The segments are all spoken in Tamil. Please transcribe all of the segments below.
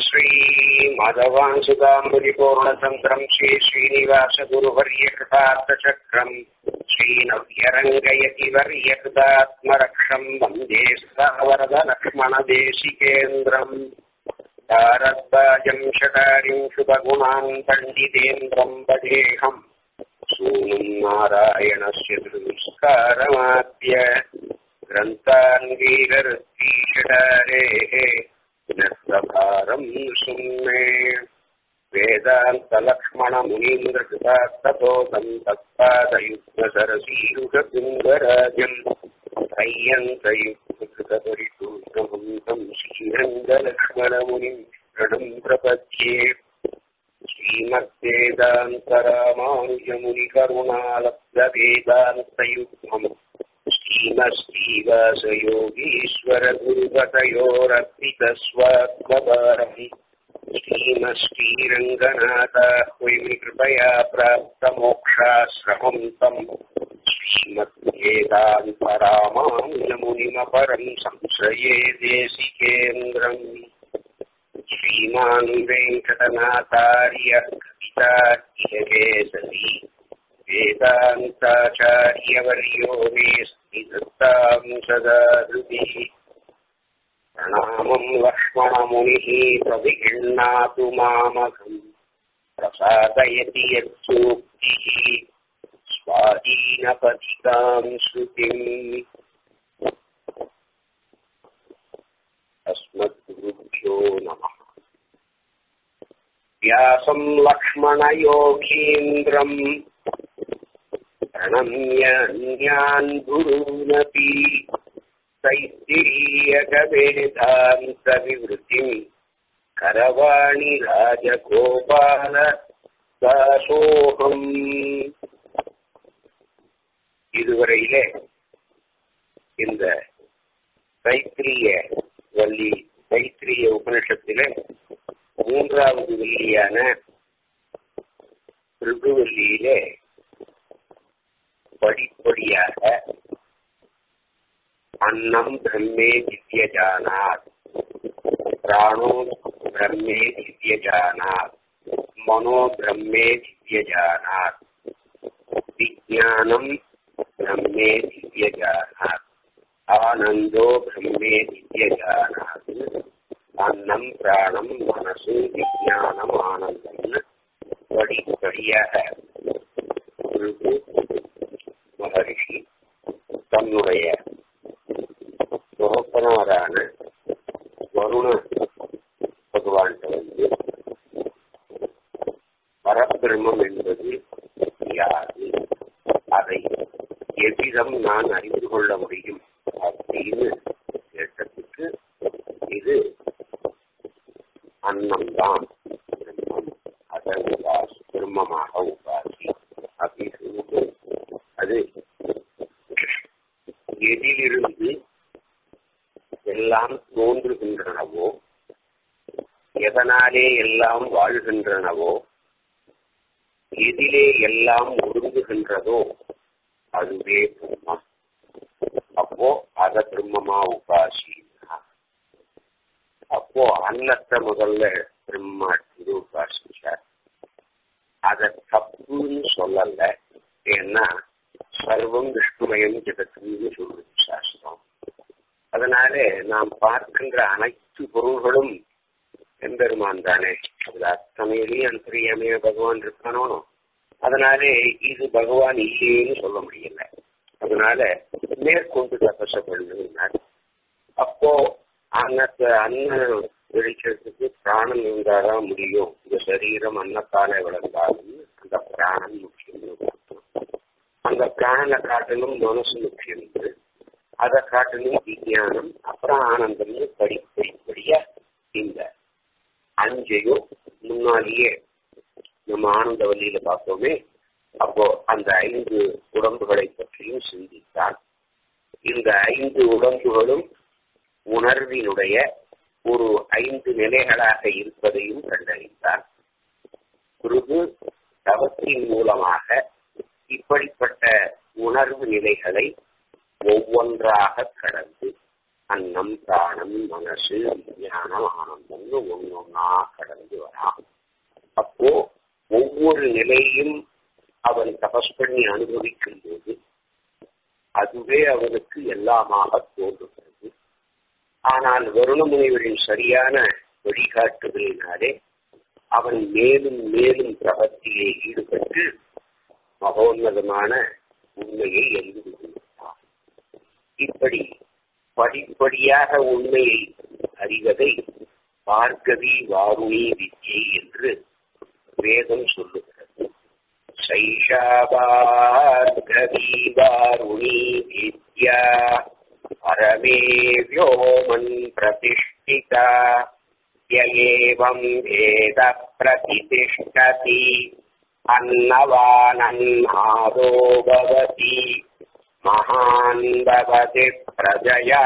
श्रीमाधवांसुदाम्बुलिपूर्णतन्त्रम् श्री श्रीनिवासगुरुवर्यकृतार्थचक्रम् श्रीनव्यरङ्गयति वर्यकृतात्मरक्षम् वन्दे सवरदलक्ष्मणदेशिकेन्द्रम् भारद्वाजम् शकारिम् शुभगुणान् पण्डितेन्द्रम् वदेहम् सूनुम् नारायणस्य दुष्कारमाद्य ग्रन्थान् वीररत्तीषडारेः नस्तभारम् सुम्मे वेदान्तलक्ष्मणमुनीन्द्रकृतास्ततोदम् तत्पादयुग्मसरसीरुषबृङ्गराजम् त्रय्यन्तयुक्तकृतपरिपूर्णमन्तम् श्रीरङ्गलक्ष्मणमुनिम् शरणम् प्रपद्ये श्रीमद्वेदान्तरामानुजमुनिकरुणालब्धवेदान्तयुग्मम् श्रीमश्रीवासयोगीश्वरगुरुपतयोरर्पितस्वात्मभारम् श्रीमश्रीरङ्गनाथाह्वयि कृपया प्राप्तमोक्षाश्रमम् तम् श्रीमद्वेदान्तरामानुजमुनिमपरम् संश्रये देशिकेन्द्रम् श्रीमान् वेङ्कटनाथार्यः कवितार्यकेसरी वेदान्ताचार्यवर्यो मे स्थिदत्ताम् सदा हृदि प्रणामम् लक्ष्मणमुनिः प्रविगृह्णातु मामघम् प्रसादयति यत्सूक्तिः स्वाधीनपथिकाम् श्रुतिम् अस्मद्गुरुभ्यो नमः व्यासम् लक्ष्मणयोगीन्द्रम् प्रणम्य अन्यान् गुरूनपि तैत्तिरीयकवेदान्तविवृत्तिम् करवाणि राजगोपाल தாசோகம் இதுவரையிலே இந்த தைத்திரிய வள்ளி தைத்திரிய உபனிஷத்திலே மூன்றாவது வள்ளியான ருகுவல்லியிலே படிப்படியாக அன்னம் பிரம்மே திவ்யஜானாத் பிராணோ பிரம்மே திவ்யஜானாத் மனோ பிரம்மே திவ்யஜானாத் விஜானம் பிரம்மே திவ்யஜானாத் ஆனந்தோ பிரம்மே திவ்யஜானாத் அன்னம் பிராணம் மனசு விஜானம் ஆனந்தம்னு படிப்படியாக குரு மகரிஷி தன்னுடைய தகப்பனாரான வருண பகவான்கிட்ட வந்து பரபிரமம் என்பது யாது அதை எவ்விதம் நான் அறிந்து கொள்ள முடியும் அப்படின்னு கேட்டதுக்கு இது அன்னம்தான் பிரம்மம் அதை உபாசி பிரம்மமாக உபாசி அப்படின்னு அது எதிலிருந்து எல்லாம் தோன்றுகின்றனவோ எதனாலே எல்லாம் வாழ்கின்றனவோ எதிலே எல்லாம் ஒடுங்குகின்றதோ அதுவே பிரம்மம் அப்போ அத பிரம்மமா உபாசி அப்போ அன்னத்தை முதல்ல பிரம்மா இது உபாசிச்சார் அத தப்புன்னு சொல்லல ஏன்னா சர்வம் விஷ்ணுமயம் ஜெகத்துன்னு சொல்லுது சாஸ்திரம் அதனால நாம் பார்க்கின்ற அனைத்து பொருள்களும் எம்பெருமான் தானே அதுல அத்தனையிலையும் அந்தரியாமைய பகவான் இருக்கானோ அதனாலே இது பகவான் இல்லையேன்னு சொல்ல முடியல அதனால மேற்கொண்டு தபச பண்ணுனார் அப்போ அன்னத்தை அன்ன வெளிச்சத்துக்கு பிராணம் இருந்தாதான் முடியும் இந்த சரீரம் அன்னத்தாலே வளர்ந்தாலும் அந்த பிராணம் முக்கியம் அந்த பிராணனை காட்டிலும் மனசு முக்கியம் அதை காட்டிலும் விஞ்ஞானம் அப்புறம் ஆனந்தம்னு படி படிப்படியா இந்த அஞ்சையும் முன்னாலேயே நம்ம ஆனந்த வழியில பார்த்தோமே அப்போ அந்த ஐந்து உடம்புகளை பற்றியும் சிந்தித்தான் இந்த ஐந்து உடம்புகளும் உணர்வினுடைய ஒரு ஐந்து நிலைகளாக இருப்பதையும் கண்டறிந்தார் குருகு தவத்தின் மூலமாக இப்படிப்பட்ட உணர்வு நிலைகளை ஒவ்வொன்றாக கடந்து அன்னம் பிராணம் மனசு விஞ்ஞானம் ஆனந்தம்னு ஒன்னொன்னா கடந்து வரான் அப்போ ஒவ்வொரு நிலையும் அவன் தபஸ் பண்ணி அனுபவிக்கும் போது அதுவே அவனுக்கு எல்லாமாக தோன்றுகிறது ஆனால் வருண முனிவரின் சரியான வழிகாட்டுதலினாலே அவன் மேலும் மேலும் பிரபத்தியை ஈடுபட்டு மகோன்னதமான உண்மையை எழுதி கொண்டான் இப்படி படிப்படியாக உண்மையை அறிவதை பார்கவி வாருணி வித்யை என்று வேதம் சொல்லுகிறது சைஷாபார்கவி வாருணி வித்யா பரமே வியோமன் பிரதிஷ்டிதா யேவம் வேத பிரதிஷ்டதி अन्नवानन्नादो भवति महान् भवति प्रजया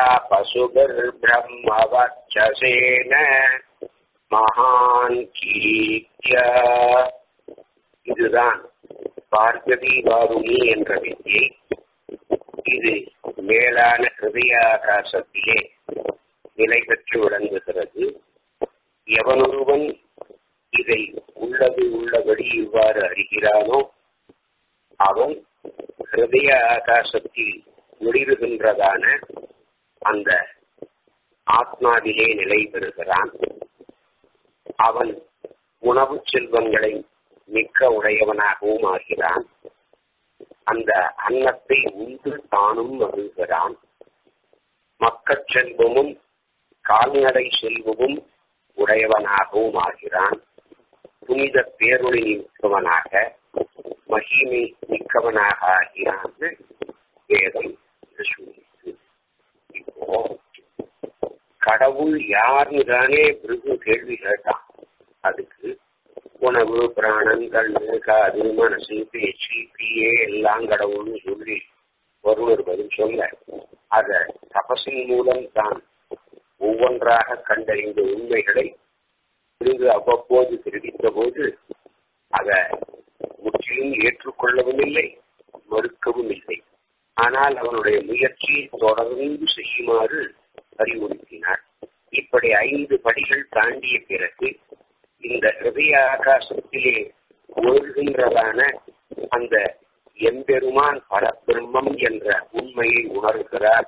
पशुभिर्ब्रह्मवर्चसेन महान् கீர்த்திய இதுதான் பார்கவி வாருணி என்ற வித்தியை இது மேலான ஹிருதயாகாசத்திலே நிலை பெற்று விளங்குகிறது எவனொருவன் இதை உள்ளது உள்ளபடி இவ்வாறு அறிகிறானோ அவன் ஹிருதய ஆகாசத்தில் ஒளிருகின்றதான அந்த ஆத்மாவிலே நிலை பெறுகிறான் அவன் உணவு செல்வங்களை மிக்க உடையவனாகவும் ஆகிறான் அந்த அன்னத்தை உண்டு தானும் அருகிறான் மக்கள் செல்வமும் கால்நடை செல்வமும் உடையவனாகவும் ஆகிறான் புனித பேரொளி மிக்கவனாக மகிமை மிக்கவனாக ஆகிறான்னு வேதம் சொல்லிச்சு இப்போ கடவுள் யாருன்னு தானே பிருகு கேள்வி கேட்டான் அதுக்கு உணவு பிராணன் கண்ணு காது மனசு பேச்சு பியே எல்லாம் கடவுள்னு சொல்லி ஒருவர் பதில் சொல்ல அத தபசின் மூலம் தான் ஒவ்வொன்றாக கண்டறிந்த உண்மைகளை பிறகு அவ்வப்போது தெரிவித்த போது அதை முற்றிலும் ஏற்றுக்கொள்ளவும் இல்லை மறுக்கவும் இல்லை ஆனால் அவனுடைய முயற்சியை தொடர்ந்து செய்யுமாறு அறிவுறுத்தினார் இப்படி ஐந்து படிகள் தாண்டிய பிறகு இந்த ஹிருதய ஆகாசத்திலே ஒழுகின்றதான அந்த எம்பெருமான் பரபிரம்மம் என்ற உண்மையை உணர்கிறார்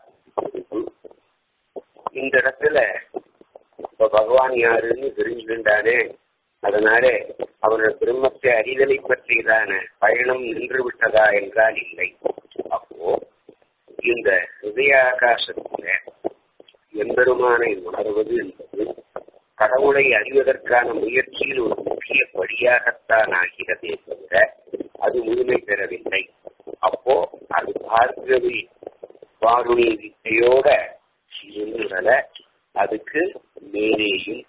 இந்த இடத்துல இப்ப பகவான் யாருன்னு தெரிஞ்சுக்கின்றானே அதனால அவனோட பிரம்மத்தை அறிதலை பற்றியதான பயணம் நின்று விட்டதா என்றால் இல்லை அப்போ இந்த ஹிருதயாகாசத்துல எம்பெருமானை உணர்வது என்பது கடவுளை அறிவதற்கான முயற்சியில் ஒரு முக்கிய படியாகத்தான் ஆகிறதே தவிர அது முழுமை பெறவில்லை அப்போ அது பார்க்கவி வாருணி வித்தையோட இருந்தல அதுக்கு மேலேயும்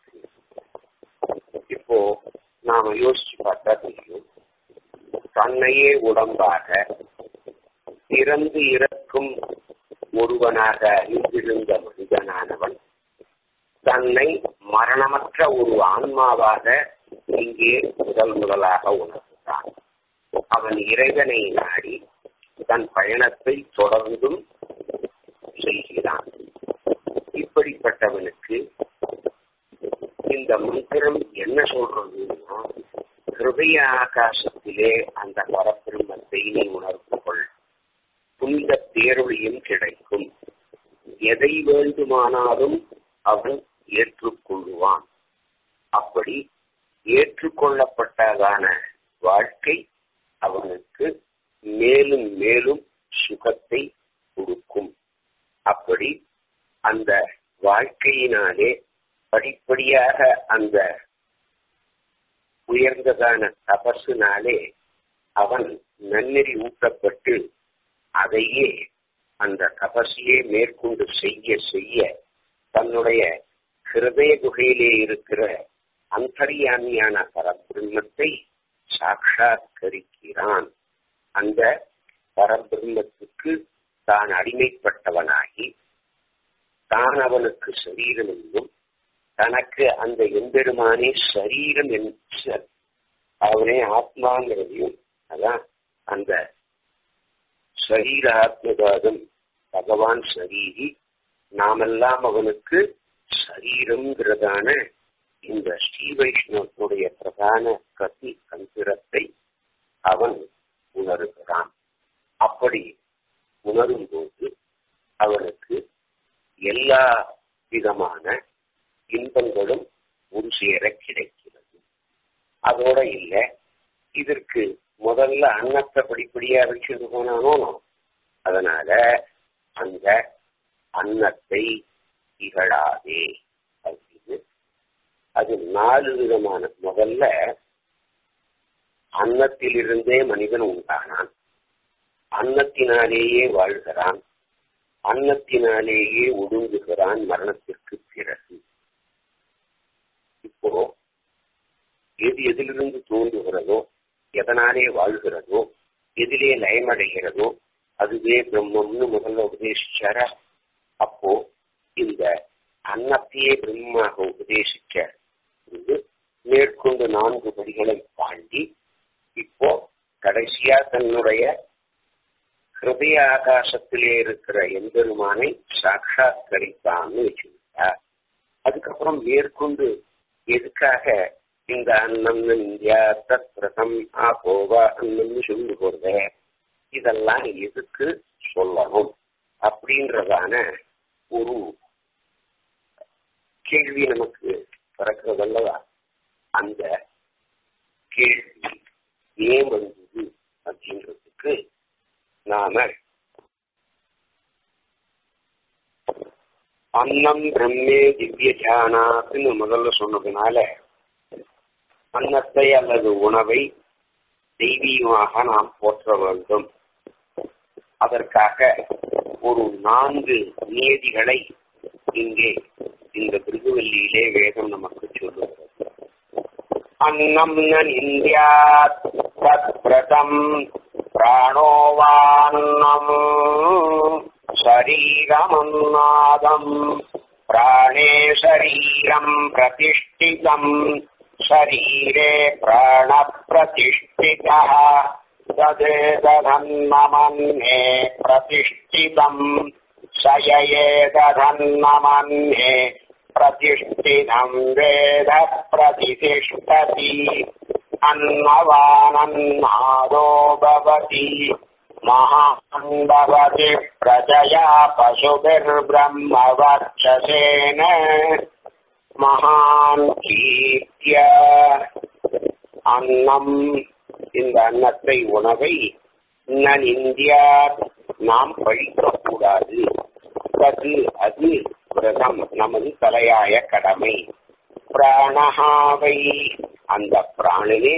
இப்போ நாம யோசிச்சு பார்த்தா தெரியும் தன்னையே உடம்பாக பிறந்து இறக்கும் ஒருவனாக அறிந்திருந்த மனிதனானவன் தன்னை மரணமற்ற ஒரு ஆன்மாவாக இங்கே முதல் முதலாக உணர்ந்தான் அவன் இறைவனை நாடி தன் பயணத்தை தொடர்ந்தும் செய்கிறான் இப்படிப்பட்டவனுக்கு இந்த மந்திரம் என்ன சொல்றதுன்னா ஹிருதய ஆகாசத்திலே அந்த பரபிரம்மத்தை நீ உணர்ந்து கொள் புனித பேரொழியும் கிடைக்கும் எதை வேண்டுமானாலும் அவன் ஏற்றுக்கொள்வான் அப்படி ஏற்றுக்கொள்ளப்பட்டதான வாழ்க்கை அவனுக்கு மேலும் மேலும் சுகத்தை கொடுக்கும் அப்படி அந்த வாழ்க்கையினாலே படிப்படியாக அந்த உயர்ந்ததான தபசுனாலே அவன் நன்னெறி ஊட்டப்பட்டு அதையே அந்த தபசியை மேற்கொண்டு செய்ய செய்ய தன்னுடைய ஹிருதய குகையிலே இருக்கிற அந்தரியாமியான பரபிரம்மத்தை சாட்சாத்கரிக்கிறான் அந்த பரபிரம்மத்துக்கு தான் அடிமைப்பட்டவனாகி தான் அவனுக்கு சரீரம் என்றும் தனக்கு அந்த எம்பெருமானே சரீரம் என்று அவனே ஆத்மாங்கிறதையும் அதான் அந்த சரீர ஆத்மவாதம் பகவான் சரீரி நாமெல்லாம் அவனுக்கு சரீரம்ங்கிறதான இந்த ஸ்ரீ வைஷ்ணவத்துடைய பிரதான கதி தந்திரத்தை அவன் உணர்கிறான் அப்படி உணரும் போது அவனுக்கு எல்லா விதமான இன்பங்களும் ஒரு சேர கிடைக்கிறது அதோட இல்ல இதற்கு முதல்ல அன்னத்தை படிப்படியா வச்சுட்டு போனானோ அதனால அந்த அன்னத்தை இகழாதே அப்படின்னு அது நாலு விதமான முதல்ல அன்னத்திலிருந்தே மனிதன் உண்டானான் அன்னத்தினாலேயே வாழ்கிறான் அன்னத்தினாலேயே ஒடுங்குகிறான் மரணத்திற்கு பிறகு இப்போ எது எதிலிருந்து தோன்றுகிறதோ எதனாலே வாழ்கிறதோ எதிலே லயமடைகிறதோ அதுவே பிரம்மம்னு முதல்ல உபதேசிச்சாரா அப்போ இந்த அன்னத்தையே பிரம்மமாக உபதேசிக்க மேற்கொண்டு நான்கு படிகளை தாண்டி இப்போ கடைசியா தன்னுடைய ஹிருதய ஆகாசத்திலே இருக்கிற எம்பெருமானை சாட்சாத்கரித்தான்னு வச்சுக்கிட்டார் அதுக்கப்புறம் மேற்கொண்டு எதுக்காக இந்த அன்னம் இந்தியா தத் பிரதம் ஆ போவா அன்னம்னு சொல்லி போறத இதெல்லாம் எதுக்கு சொல்லணும் அப்படின்றதான ஒரு கேள்வி நமக்கு பிறக்கிறதல்லவா அந்த கேள்வி ஏன் வந்தது அப்படின்றதுக்கு நாம அன்னம் பிரம்மே திவ்ய தியானாத்துன்னு முதல்ல சொன்னதுனால அன்னத்தை அல்லது உணவை தெய்வீகமாக நாம் போற்ற வேண்டும் அதற்காக ஒரு நான்கு நியதிகளை இங்கே இந்த பிருகுவல்லியிலே வேதம் நமக்கு சொல்லுகிறது அன்னம் இந்தியா தத்ரதம் பிராணோவான்னம் शरीरमन्नादम् प्राणे शरीरम् प्रतिष्ठितम् शरीरे प्राणप्रतिष्ठितः तदेतधन्नमन्ये प्रतिष्ठितम् शययेतधन्नमन्ये प्रतिष्ठितम् वेद प्रतिष्ठति अन्नवानन्नादो भवति महान्दवति प्रजया पशुभिर्ब्रह्मवर्चसेन महान् கீர்த்திய அன்னம் இந்த அன்னத்தை உணவை நன் இந்தியா நாம் பழிக்கக்கூடாது அது அது விரதம் நமது தலையாய கடமை பிராணஹாவை அந்த பிராணனே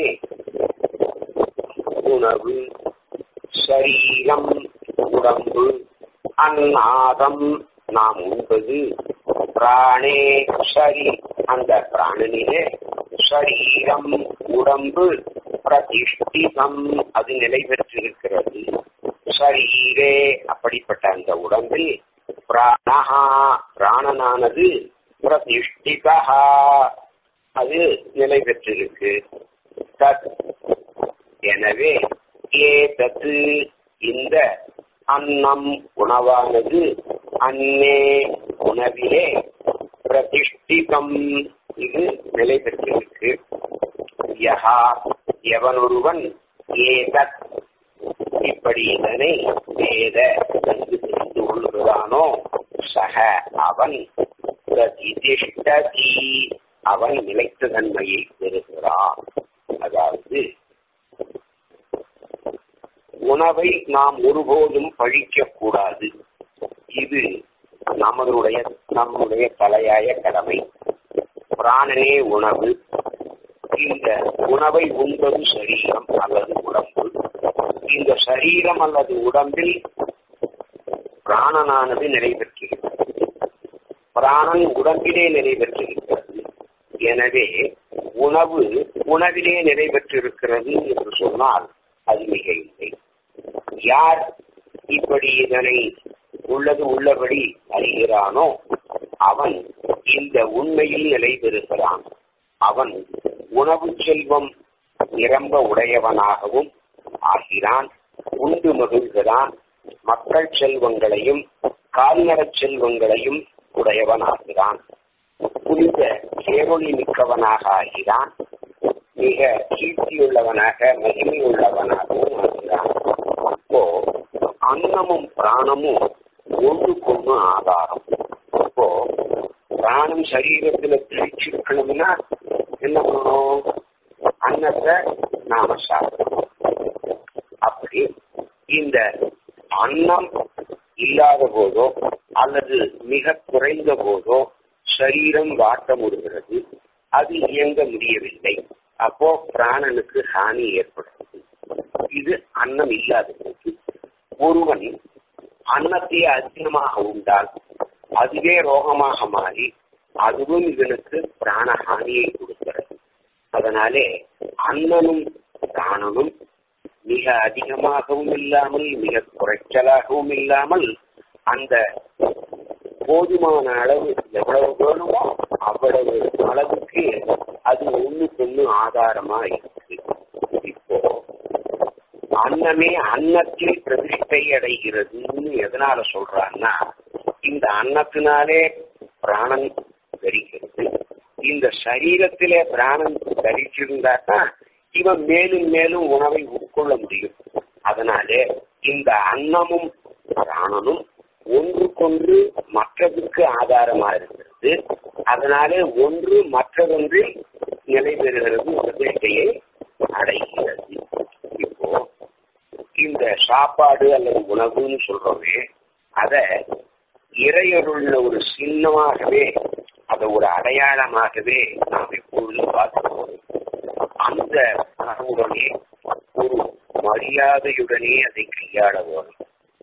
உணவு சரீரம் உடம்பு அந்நாதம் நாம் உண்பது பிராணே சரி அந்த பிராணனிலே சரீரம் உடம்பு பிரதிஷ்டிதம் அது நிலை பெற்றிருக்கிறது சரீரே அப்படிப்பட்ட அந்த உடம்பில் பிராணஹா பிராணனானது பிரதிஷ்டிதா அது நிலை பெற்றிருக்கு தத் எனவே ஏதத்து இந்த அன்னம் உணவானது அன்னே உணவிலே பிரதிஷ்டிதம் இது நிலை பெற்றிருக்கு யஹா எவனொருவன் ஏதத் இப்படி இதனை வேத நன்கு தெரிந்து கொள்கிறானோ சக அவன் பிரதிஷ்டதி அவன் நிலைத்த தன்மையை பெறுகிறான் அதாவது உணவை நாம் ஒருபோதும் பழிக்க கூடாது இது நம்மளுடைய நம்முடைய தலையாய கடமை பிராணனே உணவு இந்த உணவை உண்பது சரீரம் அல்லது உடம்பு இந்த சரீரம் அல்லது உடம்பில் பிராணனானது நிறைவேற்றுகிறது பிராணன் உடம்பிலே நிறைவேற்றிருக்கிறது எனவே உணவு உணவிலே நிறைவேற்றிருக்கிறது என்று சொன்னால் அது மிக இல்லை யார் இப்படி இதனை உள்ளது உள்ளபடி அறிகிறானோ அவன் இந்த உண்மையில் நிலை பெறுகிறான் அவன் உணவு செல்வம் நிரம்ப உடையவனாகவும் ஆகிறான் உண்டு மகிழ்கிறான் மக்கள் செல்வங்களையும் கால்நடை செல்வங்களையும் உடையவனாகிறான் புனித கேரொளி மிக்கவனாக ஆகிறான் மிக கீர்த்தியுள்ளவனாக மகிமை உள்ளவனாகவும் ஆகிறான் அப்போ அன்னமும் பிராணமும் ஒன்றுக்கொன்று ஆதாரம் அப்போ பிராணம் சரீரத்துல பிரிச்சிருக்கணும்னா என்ன பண்ணணும் அன்னத்தை நாம சாப்பிடணும் அப்படி இந்த அன்னம் இல்லாத போதோ அல்லது மிக குறைந்த போதோ சரீரம் வாட்ட முடிகிறது அது இயங்க முடியவில்லை அப்போ பிராணனுக்கு ஹானி ஏற்படுறது இது அன்னம் இல்லாத போது ஒருவன் அன்னத்தை அதிகமாக உண்டால் அதுவே ரோகமாக மாறி அதுவும் இவனுக்கு பிராணஹானியை கொடுக்கிறது அதனாலே அன்னனும் பிராணனும் மிக அதிகமாகவும் இல்லாமல் மிக குறைச்சலாகவும் இல்லாமல் அந்த போதுமான அளவு எவ்வளவு வேணுமோ அவ்வளவு அளவுக்கு அது ஒண்ணுக்கு ஒண்ணு ஆதாரமா இருக்கு இப்போ அன்னமே அன்னத்தில் பிரதிஷ்டை அடைகிறதுன்னு எதனால சொல்றான்னா இந்த அன்னத்தினாலே பிராணன் தரிக்கிறது இந்த சரீரத்திலே பிராணன் தரிச்சிருந்தாக்கா இவன் மேலும் மேலும் உணவை உட்கொள்ள முடியும் அதனாலே இந்த அன்னமும் பிராணனும் ஒன்றுக்கொன்று மற்றதுக்கு ஆதாரமா இருக்கிறது அதனாலே ஒன்று மற்றதொன்றில் நிலை பெறுகிறது பிரதிஷ்டையை அடைகிறது இப்போ இந்த சாப்பாடு அல்லது உணவுன்னு சொல்றோமே அத இறையருள்ள ஒரு சின்னமாகவே அதை ஒரு அடையாளமாகவே நாம் எப்பொழுதும் பார்க்கிறோம் அந்த உணவுடனே ஒரு மரியாதையுடனே அதை கையாள வேணும்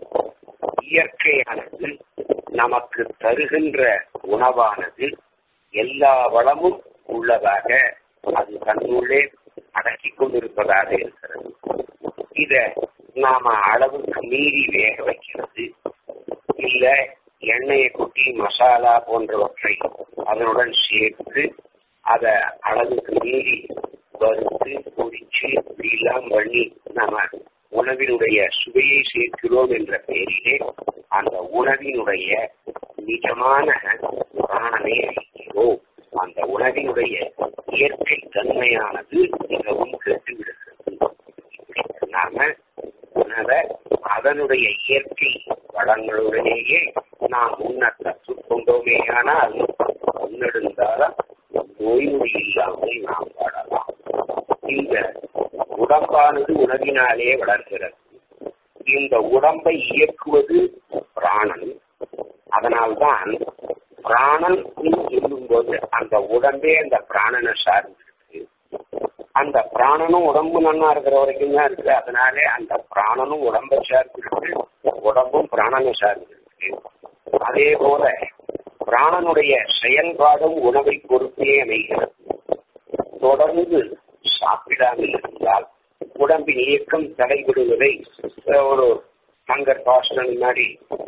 இயற்கையானது நமக்கு தருகின்ற உணவானது எல்லா வளமும் உள்ளதாக அது தன்னுள்ளே அடக்கிக் கொண்டிருப்பதாக இருக்கிறது இத நாம அளவுக்கு மீறி வேக வைக்கிறது இல்ல எண்ணெயை கொட்டி மசாலா போன்றவற்றை அதனுடன் சேர்த்து அத அளவுக்கு மீறி வறுத்து பொடிச்சு இப்படிலாம் பண்ணி நாம உணவினுடைய சுவையை சேர்க்கிறோம் என்ற பெயரிலே அந்த உணவினுடைய நிஜமான பிராணனை அளிக்கிறோம் அந்த உணவினுடைய இயற்கை தன்மையானது மிகவும் கெட்டுவிடுகிறது நாம உணவை அதனுடைய இயற்கை வளங்களுடனேயே நாம் உண்ண கற்றுக்கொண்டோமேயானால் முன்னெடுந்தால் நோய் நொடி இல்லாமல் நாம் வாழலாம் இந்த உடம்பானது உணவினாலே வளர்கிறது இந்த உடம்பை இயக்குவது பிராணன் அதனால்தான் பிராணன் சொல்லும்போது அந்த உடம்பே அந்த பிராணனை சார்ந்திருக்கு அந்த பிராணனும் உடம்பு நன்னா இருக்கிற வரைக்கும் தான் இருக்கு அதனாலே அந்த பிராணனும் உடம்பை சார்ந்திருக்கு உடம்பும் பிராணனை சார்ந்திருக்கு அதே போல பிராணனுடைய செயல்பாடும் உணவை பொறுத்தே அமைகிறது தொடர்ந்து சாப்பிடாமல் இருந்தால் உடம்பின் இயக்கம் தடைபடுவதை ஒரு சங்கர் பாஸ்டன் மாதிரி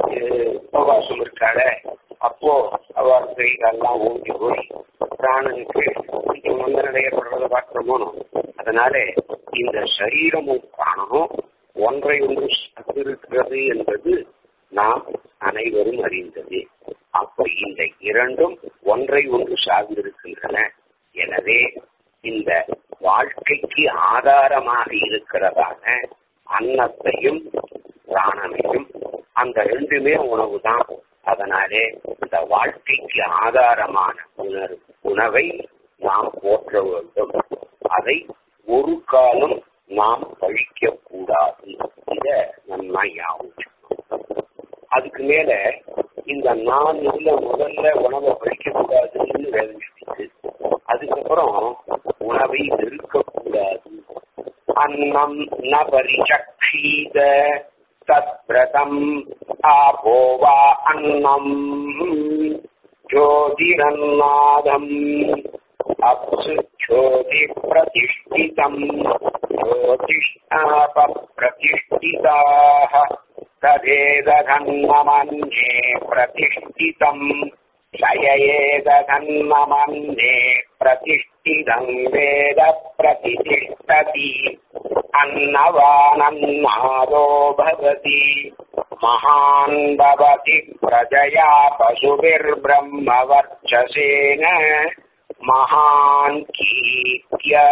உபவாசம் இருக்காட அப்போ அவர் கைகாலெல்லாம் ஓடி போய் பிராணனுக்கு கொஞ்சம் வந்து நடையப்படுறத பார்க்கிறோமோ அதனால இந்த சரீரமும் பிராணமும் ஒன்றை ஒன்று இருக்கிறது என்பது நாம் அனைவரும் அறிந்தது அப்படி இந்த இரண்டும் ஒன்றை ஒன்று சார்ந்திருக்கின்றன எனவே இந்த வாழ்க்கைக்கு ஆதாரமாக இருக்கிறதான அன்னத்தையும் பிராணனையும் அந்த ரெண்டுமே உணவு தான் அதனாலே இந்த வாழ்க்கைக்கு ஆதாரமான உணர்வு உணவை நாம் போற்ற வேண்டும் அதை ஒரு காலம் நாம் கழிக்க கூடாது இத நம்ம ஞாபகம் அதுக்கு மேல இந்த நான் இதுல முதல்ல உணவை கழிக்க கூடாதுன்னு வேலை சொல்லிச்சு அதுக்கப்புறம் உணவை நிறுக்கக்கூடாது அன்னம் ந பரிசக்ஷீத தத்ரதம் ஆபோவா அன்னம் ஜோதிரநாதம் அப்சு ஜோதி பிரதிஷ்டிதம் ஜோதிஷ்டாப பிரதிஷ்டிதாக तदेदधन्ममन्ये प्रतिष्ठितम् क्षययेदधन्ममन्ये प्रतिष्ठितम् वेद प्रतिष्ठति अन्नवानन्नादो भवति महान् भवति प्रजया पशुभिर्ब्रह्मवर्चसेन महान् கீர்த்தியா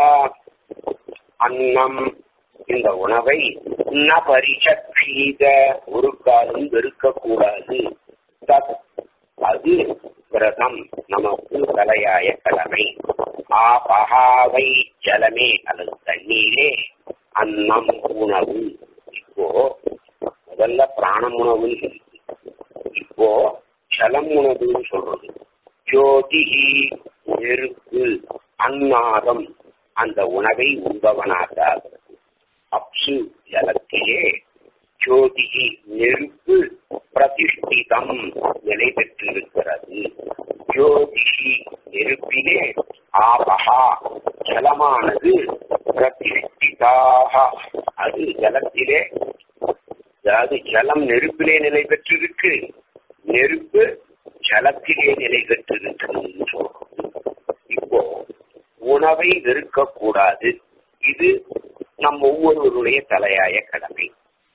அன்னம் இந்த உணவை ந பரிசக்ஷீத ஒரு காலம் வெறுக்கக்கூடாது தத் அது விரதம் நமக்கு தலையாய கடமை ஆபகாவை ஜலமே அல்லது தண்ணீரே அன்னம் உணவு இப்போ முதல்ல பிராணம் உணவுன்னு இருக்கு இப்போ ஜலம் உணவுன்னு சொல்றது ஜோதிஹி நெருப்பு அன்னாரம் அந்த உணவை உண்பவனாகாது அப்சு ஜலத்திலே ஜோதிகி நெருப்பு பிரதிஷ்டிதம் நிலை பெற்றிருக்கிறது ஜோதிஷி நெருப்பிலே ஆபகா ஜலமானது பிரதிஷ்டிதாக அது ஜலத்திலே அதாவது ஜலம் நெருப்பிலே நிலை பெற்றிருக்கு நெருப்பு ஜலத்திலே நிலை பெற்றிருக்குன்னு சொல்றோம் இப்போ உணவை வெறுக்கக்கூடாது இது நம் ஒவ்வொருவருடைய தலையாய கடமை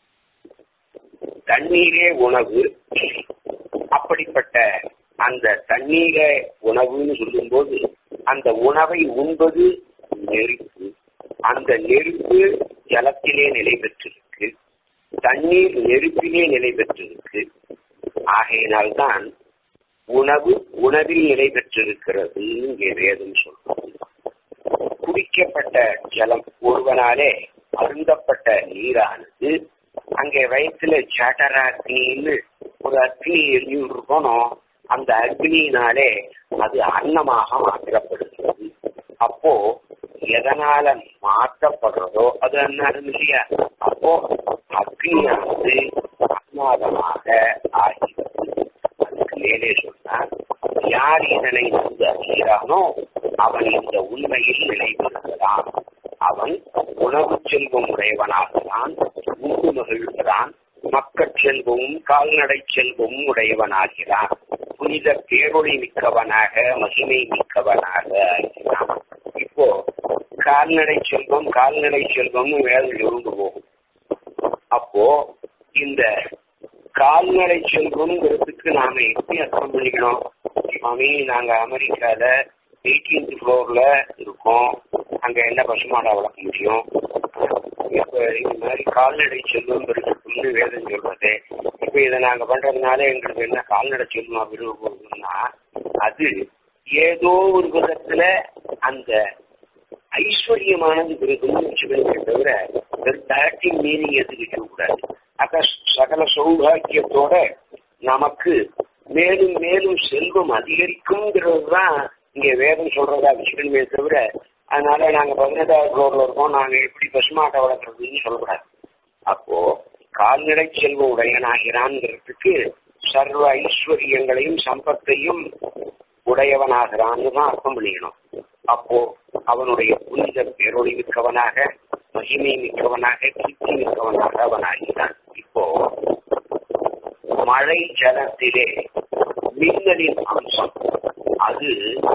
தண்ணீரே உணவு அப்படிப்பட்ட அந்த தண்ணீரை உணவுன்னு சொல்லும்போது அந்த உணவை உண்பது நெருப்பு அந்த நெருப்பு ஜலத்திலே நிலை பெற்றிருக்கு தண்ணீர் நெருப்பிலே நிலை பெற்றிருக்கு ஆகையினால்தான் உணவு உணவில் நிலை பெற்றிருக்கிறது இங்கே வேதம் சொல்றது குடிக்கப்பட்ட ஜலம் ஒருவனாலே அருந்தப்பட்ட நீரானது அங்கே வயிற்றுல சாட்டராக்னின்னு ஒரு அக்னி எரியும் இருக்கணும் அந்த அக்னியினாலே அது அன்னமாக மாற்றப்படுகிறது அப்போ எதனால மாற்றப்படுறதோ அது அன்னாரம் இல்லையா அப்போ அக்னியானது அன்னாதமாக ஆகிறது அதுக்கு மேலே சொன்னார் யார் இதனை வந்து அறிகிறானோ அவன் இந்த உண்மையில் நிலைபெறுகிறான் அவன் உணவு செல்வம் உடையவனாகிறான் உண்டு மகிழ்கிறான் மக்கள் செல்வமும் கால்நடை செல்வமும் உடையவனாகிறான் புனித பேரொழி மிக்கவனாக மகிமை மிக்கவனாக ஆகிறான் இப்போ கால்நடை செல்வம் கால்நடை செல்வம் வேலை எழுந்து போகும் அப்போ இந்த கால்நடை செல்வம்ங்கிறதுக்கு நாம எப்படி அர்த்தம் பண்ணிக்கணும் சுவாமி நாங்க அமெரிக்கால எயிட்டீன்த் ஃப்ளோர்ல இருக்கோம் அங்க என்ன பசுமாடா வளர்க்க முடியும் இப்ப இந்த மாதிரி கால்நடை செல்வம் இருக்குன்னு வேதம் சொல்றது இப்ப இதை நாங்க பண்றதுனால எங்களுக்கு என்ன கால்நடை செல்வம் விரும்ப போகுதுன்னா அது ஏதோ ஒரு விதத்துல அந்த ஐஸ்வர்யமானது விருதுன்னு வச்சுக்கணுமே தவிர தாட்டி மீனிங் எதுக்கிட்ட கூடாது அத சகல சௌபாகியத்தோட நமக்கு மேலும் மேலும் செல்வம் அதிகரிக்கும்ங்கிறது தான் இங்க வேதம் சொல்றதா வச்சுக்கணுமே தவிர அதனால நாங்க பதினெட்டாவது ஃப்ளோர்ல இருக்கோம் நாங்க எப்படி பசுமாட்டை வளர்க்கறதுன்னு சொல்லக்கூடாது அப்போ கால்நடை செல்வ உடையனாகிறான்ங்கிறதுக்கு சர்வ ஐஸ்வர்யங்களையும் சம்பத்தையும் உடையவனாகிறான்னு தான் அர்த்தம் பண்ணிக்கணும் அப்போ அவனுடைய புனித பேரொழி மிக்கவனாக மகிமை மிக்கவனாக கீர்த்தி மிக்கவனாக அவனாகிறான் இப்போ மழை ஜலத்திலே மின்னலின் அம்சம் அது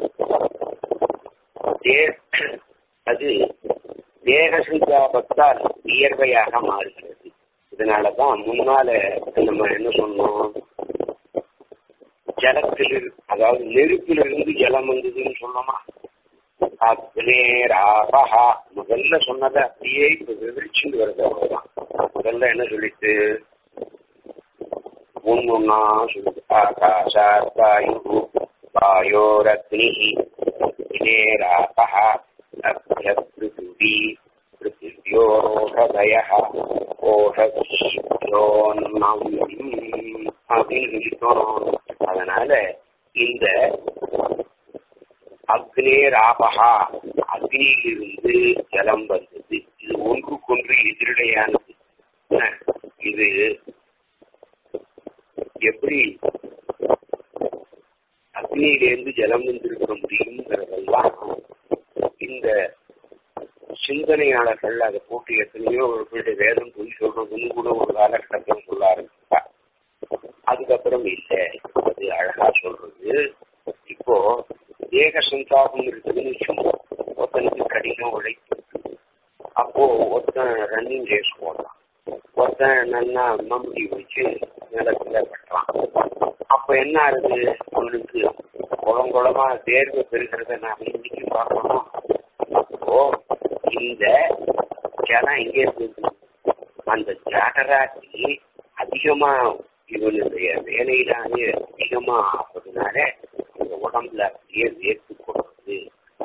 அது தேக சந்தாபத்தால் இயற்கையாக மாறுகிறது இதனாலதான் முன்னால நம்ம என்ன சொன்னோம் ஜலத்தில் அதாவது நெருப்பிலிருந்து ஜலம் வந்ததுன்னு சொன்னோமா அக்னேராபகா முதல்ல சொன்னதை அப்படியே இப்ப விவரிச்சுட்டு வருது அவ்வளவுதான் முதல்ல என்ன சொல்லிட்டு ஒன்னொன்னா சொல்லுது ஆகாஷாத்தாயு வாயோரக்னி நேராபகா அப்ய பிருத்திவி பிருத்திவியோரோஷதய ஓஷோன்னம் அப்படின்னு சொல்லிட்டோம் அதனால இந்த அக்னேராபகா அக்னியிலிருந்து ஜலம் வந்தது இது ஒன்றுக்கொன்று எதிரடையானது இது எப்படி அக்னியிலிருந்து ஜலம் வந்திருக்க முடியுங்கிறதெல்லாம் இந்த சிந்தனையாளர்கள் அதை போட்டு எத்தனையோ அவர்களுடைய வேதம் பொய் சொல்றதுன்னு கூட ஒரு காலகட்டத்தில் சொல்ல ஆரம்பிச்சா அதுக்கப்புறம் இல்லை அது அழகா சொல்றது இப்போ தேக சந்தாபம் இருக்குதுன்னு வச்சுக்கோங்க ஒருத்தனுக்கு கடினம் உழைப்பு அப்போ ஒருத்தன் ரன்னிங் ரேஸ் போடலாம் ஒருத்தன் நல்லா மம்பி வச்சு நிலத்துல கட்டுறான் அப்ப என்ன ஆகுது அவனுக்கு குளம் குளமா தேர்வு பெறுகிறத நான் இன்னைக்கு பார்க்கணும் அப்போ இந்த ஜனம் எங்க இருக்குது அந்த ஜாகராசி அதிகமா இவனுடைய வேலையிலானே அதிகமா ஆகுறதுனால இந்த உடம்புல அப்படியே வேர்த்து கொடுக்குது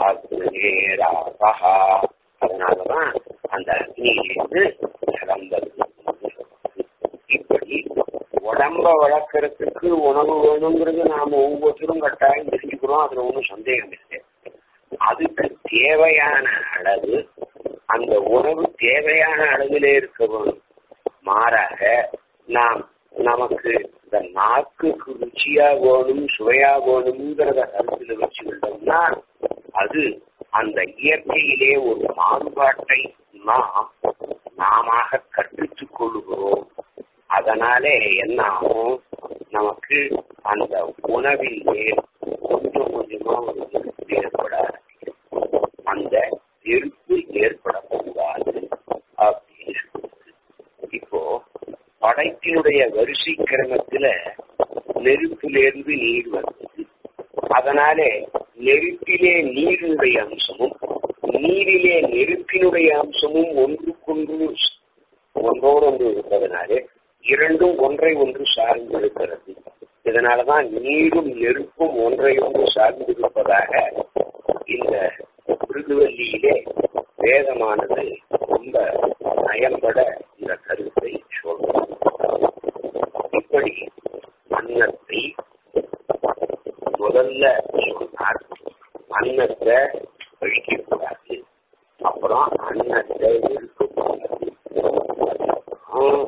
நேராக அதனாலதான் அந்த அக்னியிலிருந்து ஜலம் வருது இப்படி உடம்ப வளர்க்கறதுக்கு உணவு வேணுங்கிறது நாம ஒவ்வொருத்தரும் கட்டாயம் தெரிஞ்சுக்கிறோம் அதுல ஒன்றும் சந்தேகம் இல்லை அதுக்கு தேவையான அளவு அந்த உணவு தேவையான அளவிலே இருக்க வேணும் மாறாக நாம் நமக்கு இந்த நாக்குக்கு ருச்சியா வேணும் சுவையா வேணுங்கிறத கருத்துல வச்சுக்கிட்டோம்னா அது அந்த இயற்கையிலே ஒரு மாறுபாட்டை நாம் நாம கற்பித்துக் கொள்ளுகிறோம் அதனாலே என்ன ஆகும் நமக்கு அந்த உணவில் மேல் கொஞ்சம் கொஞ்சமா ஒரு வெறுப்பு ஏற்பட ஆரம்பிக்கும். அந்த வெறுப்பு ஏற்படக்கூடாது அப்படின்னு சொல்லுது. இப்போ படைப்பினுடைய வரிசை கிரமத்துல நெருப்பிலிருந்து நீர் வந்தது அதனாலே நெருப்பிலே நீரினுடைய அம்சமும் நீரிலே நெருப்பினுடைய அம்சமும் ஒன்றுக்கொன்று ஒன்றோடு ஒன்று இருப்பதனாலே இரண்டும் ஒன்றை ஒன்று சார்ந்து இருக்கிறது இதனாலதான் நீரும் நெருப்பும் ஒன்றை ஒன்று சார்ந்து இருப்பதாக இந்த பிருகுவல்லியிலே வேதமானது ரொம்ப நயம்பட இந்த கருத்தை சொல்றது இப்படி அன்னத்தை முதல்ல சொன்னார் அன்னத்தை கழிக்கக்கூடாது அப்புறம் அன்னத்தை இருக்கக்கூடாது அப்புறம்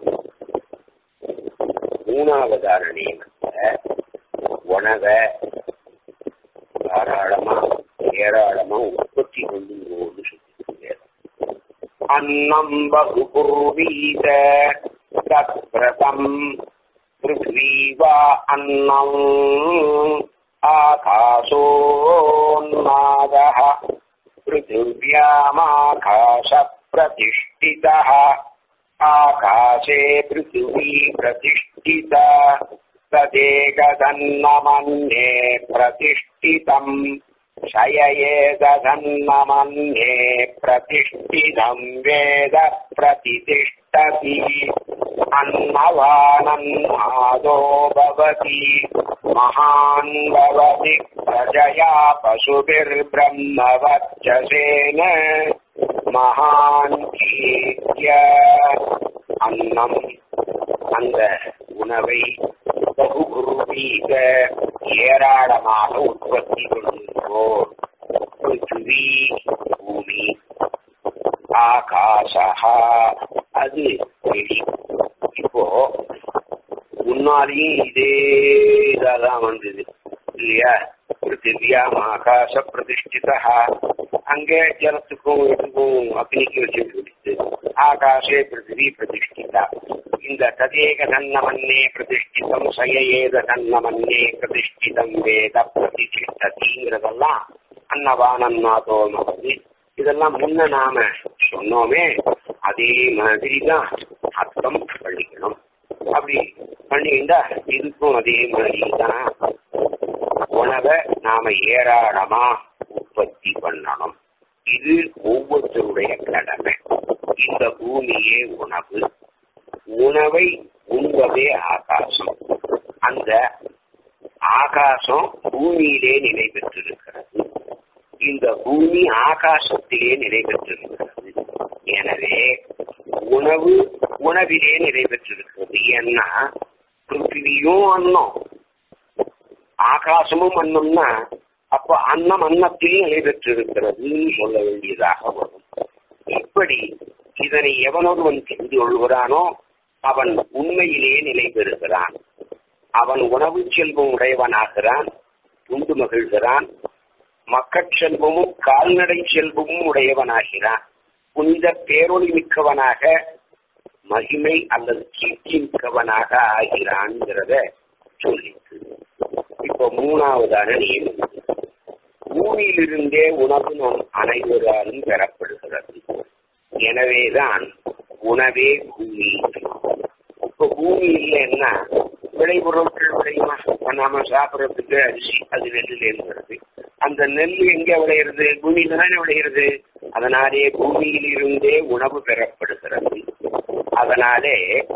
மூணாவதான நியமத்துல உணவை தாராளமா ஏராளமா உற்பத்தி கொள்ளுங்கோன்னு சொல்லியிருக்கேன் அன்னம் பகுபூர்வீத தத்ரதம் பிருத்வி வா அன்னம் ஆகாசோன்மாதः पृथिव्यामाकाशप्रतिष्ठितः आकाशे पृथिवी प्रतिष्ठिता तदेकदन्नमन्ये प्रतिष्ठितम् शययेदधन्नमन्ये प्रतिष्ठितम् वेद प्रतिष्ठति अन्नवानन्नादो भवति महान् भवति प्रजया पशुभिर्ब्रह्मवर्चसेन महान् कीर्त्य அன்னம் அந்த உணவை பகுகுருவீக ஏராளமாக உற்பத்தி கொள்கின்றோம் பிருத்திவி பூமி ஆகாசா அது வெளி இப்போ முன்னாலேயும் இதே இதாதான் வந்தது இல்லையா பிருத்திவியாம் ஆகாச பிரதிஷ்டிதா அங்கே ஜலத்துக்கும் இதுக்கும் அக்னிக்கு வச்சு ஆகாஷே பிருத்திவி பிரதிஷ்டிதா இந்த ததேக தன்னமன்னே பிரதிஷ்டிதம் சயஏத தன்னமன்னே பிரதிஷ்டிதம் வேத பிரதிஷ்டதிங்கிறதெல்லாம் அன்னவானன்னாதோ மகதி இதெல்லாம் முன்ன நாம சொன்னோமே அதே மாதிரி தான் அர்த்தம் பண்ணிக்கணும் அப்படி பண்ணிக்கிட்டா இதுக்கும் அதே மாதிரி தான் உணவை நாம ஏராளமா உற்பத்தி பண்ணணும் இது ஒவ்வொருத்தருடைய கடமை இந்த பூமியே உணவு உணவை உண்பதே ஆகாசம் அந்த ஆகாசம் பூமியிலே நிலை பெற்றிருக்கிறது இந்த பூமி ஆகாசத்திலே நிலை பெற்றிருக்கிறது எனவே உணவு உணவிலே நிலை பெற்றிருக்கிறது ஏன்னா பிருத்திவியும் அன்னம் ஆகாசமும் அன்னம்னா அப்ப அன்னம் அன்னத்தில் நிலை பெற்றிருக்கிறதுன்னு சொல்ல வேண்டியதாக வரும் இப்படி இதனை எவனொருவன் தெரிந்து கொள்கிறானோ அவன் உண்மையிலே நிலை பெறுகிறான் அவன் உணவு செல்வம் உடையவனாகிறான் உண்டு மகிழ்கிறான் மக்கட் செல்வமும் கால்நடை செல்வமும் உடையவனாகிறான் புனித பேரொளி மிக்கவனாக மகிமை அல்லது கீர்த்தி மிக்கவனாக ஆகிறான்ங்கிறத சொல்லிட்டு இப்போ மூணாவதான நியமம் பூமியிலிருந்தே உணவு நம் அனைவராலும் பெறப்படுகிறது எனவேதான் உணவே பூமி இப்ப பூமி இல்லைன்னா விளைபொருட்கள் விளையுமா இப்ப நாம சாப்பிடறதுக்கு அரிசி அது நெல்லுல இருந்து வருது அந்த நெல் எங்க விளையிறது பூமியில தானே விளையிறது அதனாலே பூமியில் இருந்தே உணவு பெறப்படுகிறது அதனாலே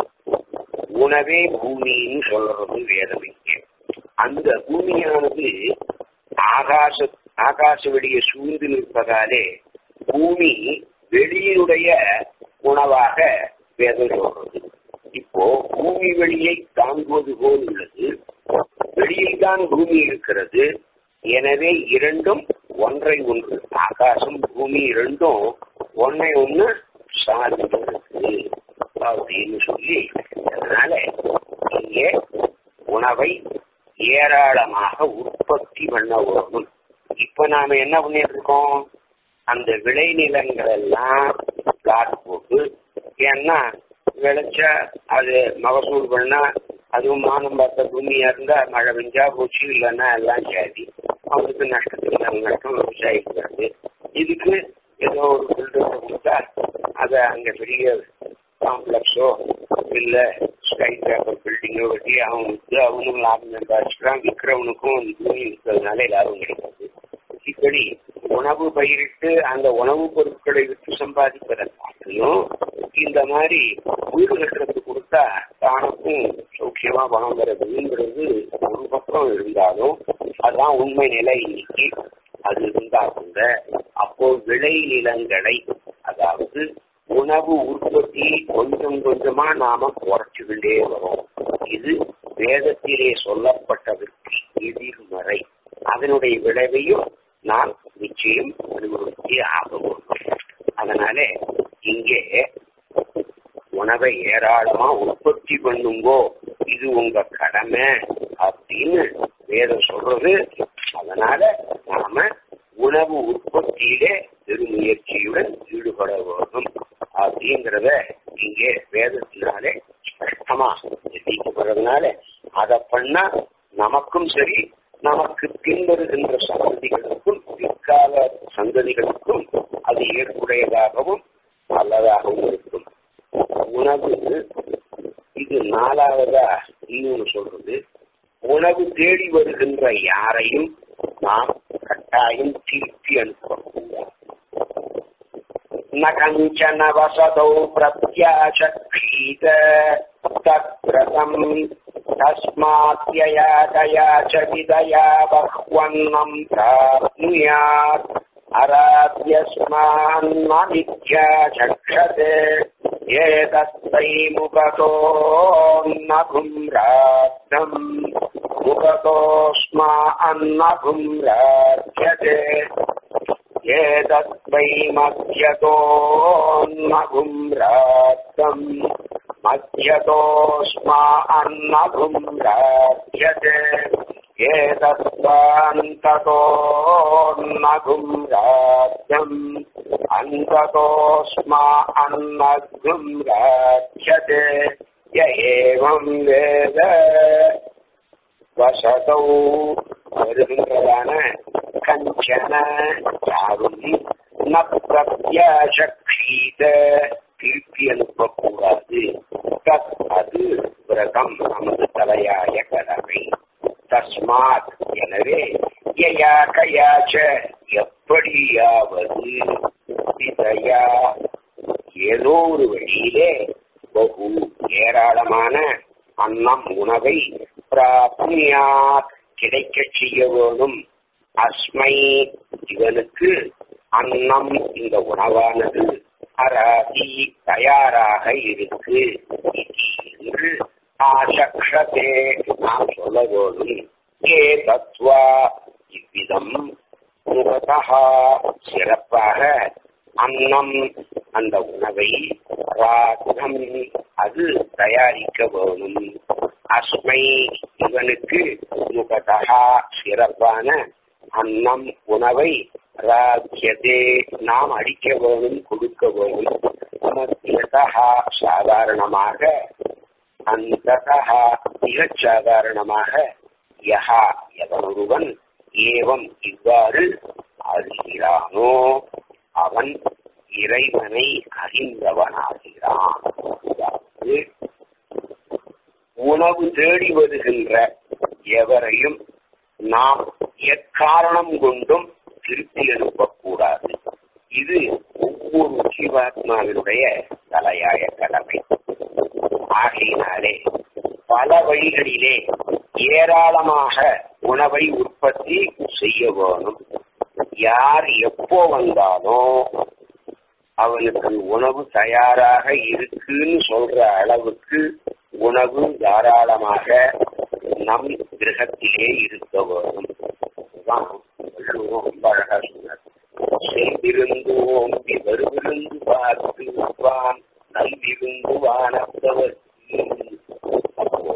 உணவே பூமின்னு சொல்றது வேதம் இங்கே அந்த பூமியானது ஆகாச ஆகாச வெளியே சூழ்ந்து நிற்பதாலே பூமி வெளியினுடைய உணவாக வேதம் சொல்றது இப்போ பூமி வெளியை தாங்குவது போல் உள்ளது வெளியில் தான் பூமி இருக்கிறது எனவே இரண்டும் ஒன்றை ஒன்று ஆகாசம் பூமி இரண்டும் ஒன்றை ஒன்று சார்ந்திருக்கு அப்படின்னு சொல்லி அதனால இங்கே உணவை ஏராளமாக உற்பத்தி பண்ண வேணும் இப்ப நாம என்ன பண்ணிட்டு இருக்கோம் அந்த விளைநிலங்கள் எல்லாம் பிளாட் போட்டு ஏன்னா விளைச்சா அது மகசூல் பண்ணா அதுவும் மானம் பார்த்த பூமியா இருந்தா மழை பெஞ்சா போச்சு இல்லைன்னா எல்லாம் சரி அவங்களுக்கு நஷ்டத்துக்கு நஷ்டம் விவசாயிக்கிறது இதுக்கு ஏதோ ஒரு பில்டரை கொடுத்தா அதை அங்க பெரிய காம்ப்ளெக்ஸோ இல்ல ஸ்கை பேப்பர் பில்டிங்கோ கட்டி அவனுக்கு அவனும் லாபம் சம்பாதிச்சுக்கிறான் விற்கிறவனுக்கும் பூமி விற்கிறதுனால லாபம் கிடைக்காது இப்படி உணவு பயிரிட்டு அந்த உணவுப் பொருட்களை விற்று சம்பாதிப்பதை காட்டிலும் இந்த மாதிரி வீடு கட்டுறதுக்கு கொடுத்தா தானுக்கும் சௌக்கியமா பணம் வருதுங்கிறது ஒரு பக்கம் இருந்தாலும் அதுதான் உண்மை நிலை இன்னைக்கு அது இருந்தா கூட அப்போ விளை நிலங்களை அதாவது உணவு உற்பத்தி கொஞ்சம் கொஞ்சமா நாம குறைச்சுக்கிட்டே வரும் இது வேதத்திலே சொல்லப்பட்டதற்கு எதிர்மறை அதனுடைய விளைவையும் நாம் நிச்சயம் அனுபவித்தே ஆகவும் அதனால இங்கே உணவை ஏராளமா உற்பத்தி பண்ணுங்கோ இது உங்க கடமை அப்படின்னு வேதம் சொல்றது அதனால நாம உணவு உற்பத்தியிலே பெருமுயற்சியுடன் ஈடுபட வேண்டும் அப்படிங்கிறத இங்கே வேதத்தினாலே ஸ்பஷ்டமா தெரிவிக்கப்படுறதுனால அதை பண்ணா நமக்கும் சரி நமக்கு பின்வருகின்ற சந்ததிகளுக்கும் பிற்கால சந்ததிகளுக்கும் அது ஏற்புடையதாகவும் நல்லதாகவும் இருக்கும் உணவு இது நாலாவதா இன்னொன்னு சொல்றது உணவு தேடி வருகின்ற யாரையும் நாம் கட்டாயம் திருப்பி அனுப்பக்கூடாது न कञ्चन वसतौ प्रत्याचक्षीत तत्प्रतम् तस्मात्ययातया च विदया बह्वन्नम् प्राप्नुयात् अराद्यस्मान्नमिथ्या चक्षते एतस्मै मुखतोऽन्नभुम्राद्धम् मुखतोऽस्मा अन्नभुम्राध्यते एतद्वै मध्यतोऽन्नभुम्राद्धम् मध्यतोऽस्मा अन्नभुम्राध्यते एतद्वान्ततोऽन्नभुम्राध्यम् अन्ततोऽस्मा अन्नभुम्राध्यते य एवम् वेद வசதௌ வருகின்றதான கஞ்சன யாரும் ந பிரத்யாசக்ஷீத திருப்பி அனுப்பக்கூடாது தத் அது விரதம் நமது தலையாய கடமை தஸ்மாத் எனவே யயா கயாச்ச எப்படியாவது விதயா ஏதோ ஒரு வழியிலே பகு ஏராளமான அன்னம் உணவை பிராப்னியாத் கிடைக்க செய்ய வேணும் அஸ்மை இவனுக்கு அன்னம் இந்த உணவானது அராதி தயாராக இருக்கு என்று ஆசக்ஷதே நாம் சொல்ல வேணும் ஏ தத்வா இவ்விதம் முகதா சிறப்பாக அன்னம் அந்த உணவை ராகம் அது தயாரிக்க வேணும் அஸ்மை இவனுக்கு முகதா சிறப்பான அன்னம் உணவை ராஜ்யதே நாம் அடிக்க வேணும் கொடுக்க வேணும் மத்தியதா சாதாரணமாக அந்ததா மிகச் சாதாரணமாக யஹா எவனொருவன் ஏவம் இவ்வாறு அறிகிறானோ அவன் இறைவனை அறிந்தவனாகிறான் அதாவது உணவு தேடி வருகின்ற எவரையும் நாம் எக்காரணம் கொண்டும் திருப்பி அனுப்பக்கூடாது இது ஒவ்வொரு ஜீவாத்மாவினுடைய தலையாய கடமை ஆகையினாலே பல வழிகளிலே ஏராளமாக உணவை உற்பத்தி செய்ய வேணும் யார் எப்போ வந்தாலும் அவனுக்கு உணவு தயாராக இருக்குன்னு சொல்ற அளவுக்கு உணவு தாராளமாக நம் கிரகத்திலே இருக்க வேணும் அதுதான் வள்ளுவம் ரொம்ப அழகா சொன்னார் செல்விருந்தோம் வருவிருந்து பார்த்து வான் நல்விருந்து வானத்தவர் அப்போ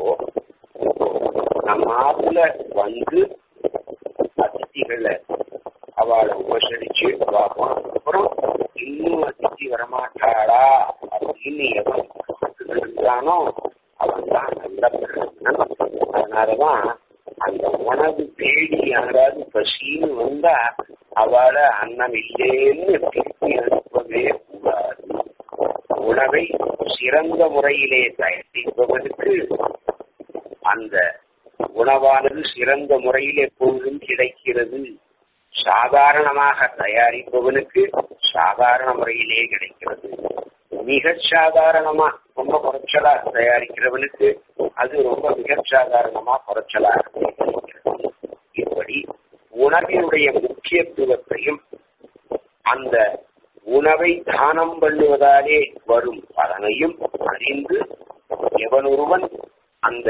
நம்ம ஆத்துல வந்து அதிதிகளை அவளை உபசரிச்சு பார்ப்போம் அப்புறம் இன்னும் அதிர்ச்சி வரமாட்டாளா அப்படின்னு எவன் இருந்தானோ அவன் தான் நல்ல பிரகடனன் அதனாலதான் அந்த உணவு தேடி யாராவது பசின்னு வந்தா அவளை அன்னம் இல்லேன்னு திருப்பி அனுப்பவே கூடாது உணவை சிறந்த முறையிலே தயாரிப்பவனுக்கு அந்த உணவானது சிறந்த முறையில் எப்பொழுதும் கிடைக்கிறது சாதாரணமாக தயாரிப்பவனுக்கு சாதாரண முறையிலே கிடைக்கிறது மிக சாதாரணமா ரொம்ப குறைச்சலா தயாரிக்கிறவனுக்கு அது ரொம்ப மிக சாதாரணமா குறைச்சலா கிடைக்கிறது இப்படி உணவினுடைய முக்கியத்துவத்தையும் அந்த உணவை தானம் பண்ணுவதாலே வரும் பலனையும் அறிந்து எவனொருவன் அந்த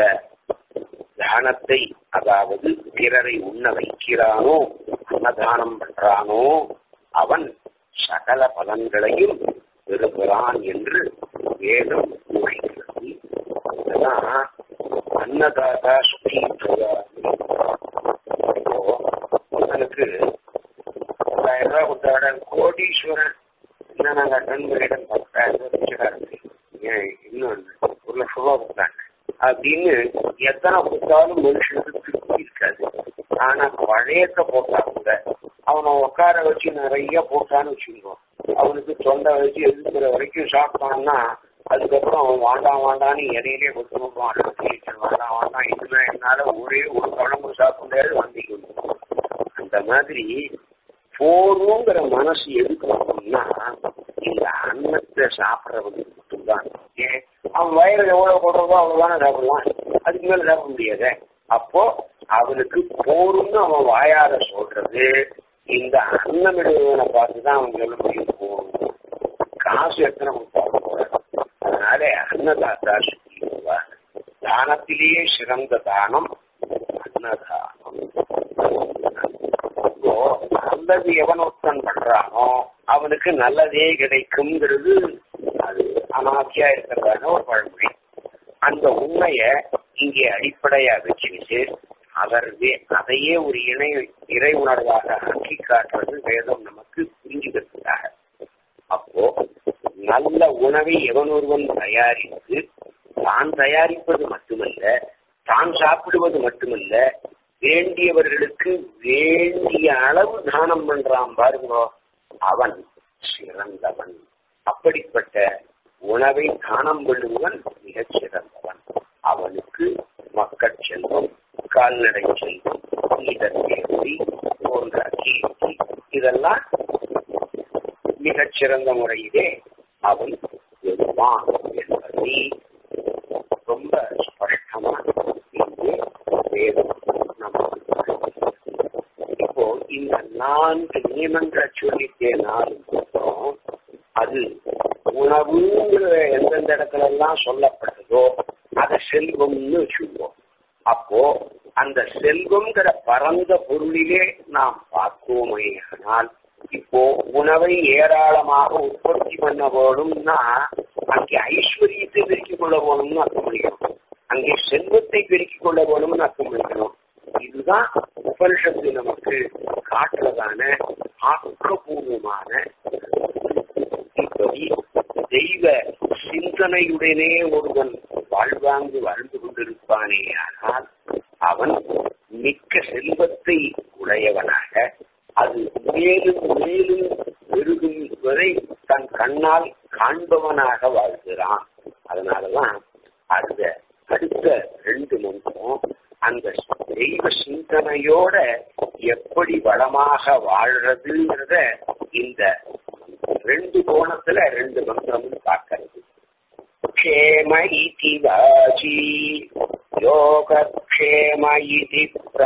தானத்தை அதாவது பிறரை உண்ண வைக்கிறானோ அன்னதானம் பண்றானோ அவன் சகல பலன்களையும் பெறுகிறான் என்று வேதம் கூறுகிறது இதெல்லாம் அன்னதாதா சுற்றி அவனுக்கு பத்தாயிரம் ரூபாய் கொடுத்தாட கோடீஸ்வரன் என்ன நாங்க நண்பரிடம் பத்தாயிரம் ரூபாய் வச்சுக்காரு ஏன் இன்னும் ஒரு லட்சம் ரூபாய் கொடுத்தாங்க அப்படின்னு எத்தனை கொடுத்தாலும் மனுஷனுக்கு திருப்தி இருக்காது ஆனா பழையத்தை போட்டா கூட அவனை உட்கார வச்சு நிறைய போட்டான்னு வச்சுக்கோ அவனுக்கு தொண்டை வச்சு எதிர்க்கிற வரைக்கும் சாப்பிட்டான்னா அதுக்கப்புறம் அவன் வாண்டாம் வாண்டான்னு இடையிலே கொடுத்துருப்பான் வேண்டாம் வாண்டாம் இதுனா என்னால ஒரே ஒரு குழம்பு சாப்பிடாது வந்திக்கணும் அந்த மாதிரி போருங்கிற மனசு எதுக்கு வரணும்னா இந்த அன்னத்தை சாப்பிட்றவங்க மட்டும்தான் ஏன் அவன் வயிறு எவ்வளவு போடுறதோ அவ்வளவுதானே சாப்பிடலாம் அதுக்கு மேல சாப்பிட முடியாது அப்போ அவனுக்கு போரும்னு அவன் வாயார சொல்றது இந்த அன்னமிடுவனை பார்த்துதான் அவன் சொல்ல முடியும் போரும் காசு எத்தனை கொடுத்தாலும் போறாங்க அதனால அன்னதாத்தா சுத்தி வருவார் தானத்திலேயே சிறந்த தானம் அன்னதானம் இப்போ நல்லது எவன் ஒருத்தன் பண்றானோ அவனுக்கு நல்லதே கிடைக்குங்கிறது அது அனாத்தியா இருக்கிறதான ஒரு பழமொழி அந்த உண்மைய இங்கே அடிப்படையா வச்சுக்கிட்டு அவர் அதையே ஒரு இணை இறை உணர்வாக ஆக்கி காட்டுறது வேதம் நமக்கு புரிஞ்சுக்கிறதுக்காக அப்போ நல்ல உணவை எவன் ஒருவன் தயாரித்து தான் தயாரிப்பது மட்டுமல்ல தான் சாப்பிடுவது மட்டுமல்ல வேண்டியவர்களுக்கு வேண்டிய அளவு தானம் பண்றான் பாருங்க அவன் சிறந்தவன் அப்படிப்பட்ட உணவை தானம் பண்ணுவன் மிகச் சிறந்தவன் அவனுக்கு மக்கள் செல்வம் கால்நடை செல்வம் இதற்கேற்றி போன்ற கீர்த்தி இதெல்லாம் மிகச் சிறந்த முறையிலே அவன் எழுவான் என்பதை ரொம்ப ஸ்பஷ்டமா இங்கே வேதம் நமக்கு இப்போ இந்த நான்கு நியமங்களை சொல்லிட்டே நாலு மொத்தம் அது உணவுங்கிற எந்தெந்த இடத்துல எல்லாம் சொல்லப்பட்டதோ அதை செல்வம்னு வச்சுக்குவோம் அப்போ அந்த செல்வம்ங்கிற பரந்த பொருளிலே நாம் பார்ப்போமே ஆனால் இப்போ உணவை ஏராளமாக உற்பத்தி பண்ண வேணும்னா அங்கே ஐஸ்வர்யத்தை பெருக்கிக் கொள்ள வேணும்னு அர்த்தம் பண்ணிக்கணும் அங்கே செல்வத்தை பெருக்கிக் கொள்ள வேணும்னு அர்த்தம் பண்ணிக்கணும் இதுதான் உபனிஷத்து நமக்கு காட்டுறதான ஆக்கப்பூர்வமான இப்படி தெய்வ சிந்தனையுடனே ஒருவன் வாழ்வாங்கு வாழ்ந்து கொண்டிருப்பானே ஆனால் அவன் மிக்க செல்வத்தை உடையவனாக அது மேலும் மேலும் பெருகும் வரை தன் கண்ணால் காண்பவனாக வாழ்கிறான் அதனாலதான் அந்த அடுத்த ரெண்டு மந்திரம் அந்த தெய்வ சிந்தனையோட எப்படி வளமாக வாழ்றதுங்கிறத இந்த ரெண்டு கோணத்துல ரெண்டு மந்திரமும் பார்க்கறது क्षेम इति वाची योगक्षेम इति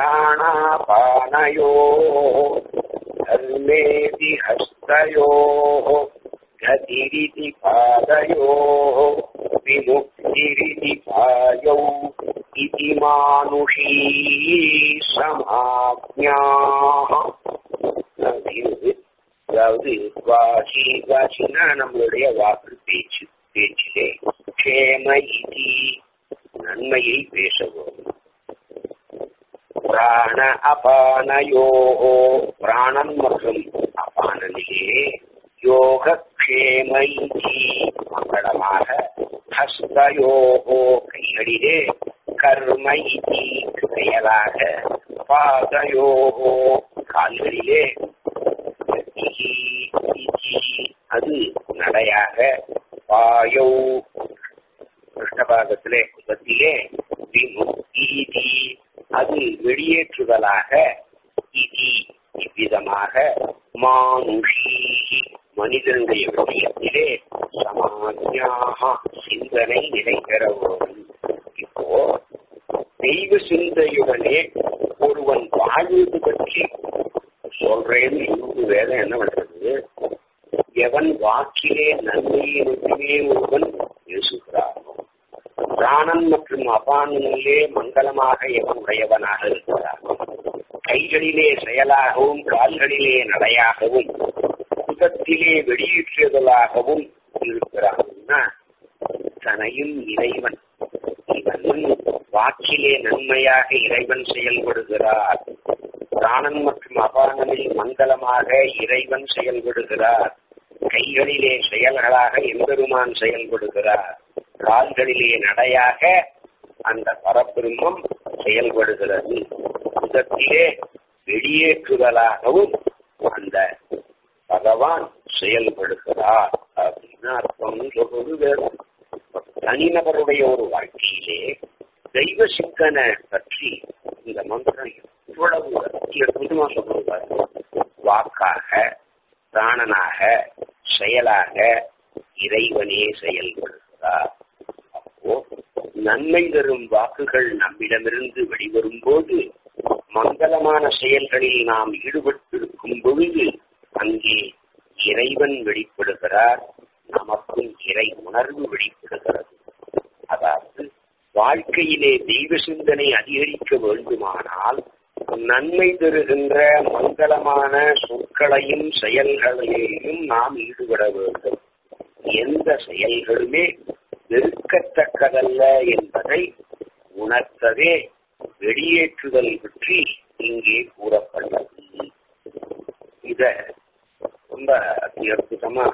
प्राणापानयोः धर्मेति हस्तयोः गतिरिति पादयोः विमुक्तिरिति पायौ इति मानुषी समाज्ञाः அப்படின்னு அதாவது வாசி வாசினா நம்மளுடைய வாக்கு பேச்சு பேச்சிலே க்ஷேம இதி நன்மையை பேசவும் பிராண அபானயோ பிராணன் மற்றும் அபானனிலே யோக க்ஷேம இதி மங்களமாக ஹஸ்தயோகோ கைகளிலே கர்ம இதி செயலாக பாதயோகோ கால்களிலே அது நடையாக பாயௌ கிருஷ்ணபாகத்திலே குலத்திலே விமுக்தி அது வெளியேற்றுதலாக இதி இவ்விதமாக மானுஷி மனிதனுடைய விஷயத்திலே சமாஜ்யாக சிந்தனை நிலைபெறவும் இப்போ தெய்வ சிந்தையுடனே ஒருவன் வாழ்வது பற்றி சொல்றேன்னு இன்னொரு வேதம் என்ன பண்றது எவன் வாக்கிலே நன்மையை மட்டுமே ஒருவன் பேசுகிறானோ பிராணன் மற்றும் அபானனிலே மங்களமாக எவன் உடையவனாக இருக்கிறானோ கைகளிலே செயலாகவும் கால்களிலே நடையாகவும் புதத்திலே வெளியேற்றுதலாகவும் இருக்கிறான்னா தனையும் இறைவன் இவன் வாக்கிலே நன்மையாக இறைவன் செயல்படுகிறார் பிராணன் மற்றும் அபானனில் மங்களமாக இறைவன் செயல்படுகிறார் கைகளிலே செயல்களாக எம்பெருமான் செயல்படுகிறார் கால்களிலே நடையாக அந்த பரபிரம்மம் செயல்படுகிறது புதத்திலே வெளியேற்றுதலாகவும் அந்த பகவான் செயல்படுகிறார் அப்படின்னு அர்த்தம்னு சொல்றது வேறும் தனிநபருடைய ஒரு வாழ்க்கையிலே தெய்வ சிக்கனை பற்றி இந்த மந்திரம் இவ்வளவு அற்புதமா சொல்றாரு வாக்காக பிராணனாக செயலாக இறைவனே செயல்படுகிறார் அப்போ நன்மை தரும் வாக்குகள் நம்மிடமிருந்து வெளிவரும் போது மங்களமான செயல்களில் நாம் ஈடுபட்டிருக்கும் பொழுது அங்கே இறைவன் வெளிப்படுகிறார் நமக்கும் இறை உணர்வு வெளிப்படுகிறது அதாவது வாழ்க்கையிலே தெய்வ சிந்தனை அதிகரிக்க வேண்டுமானால் நன்மை தருகின்ற மங்களமான சொற்களையும் செயல்களையும் நாம் ஈடுபட வேண்டும் எந்த செயல்களுமே வெறுக்கத்தக்கதல்ல என்பதை உணர்த்தவே வெளியேற்றுதல் பற்றி இங்கே கூறப்பட்டது இத ரொம்ப அற்புதமா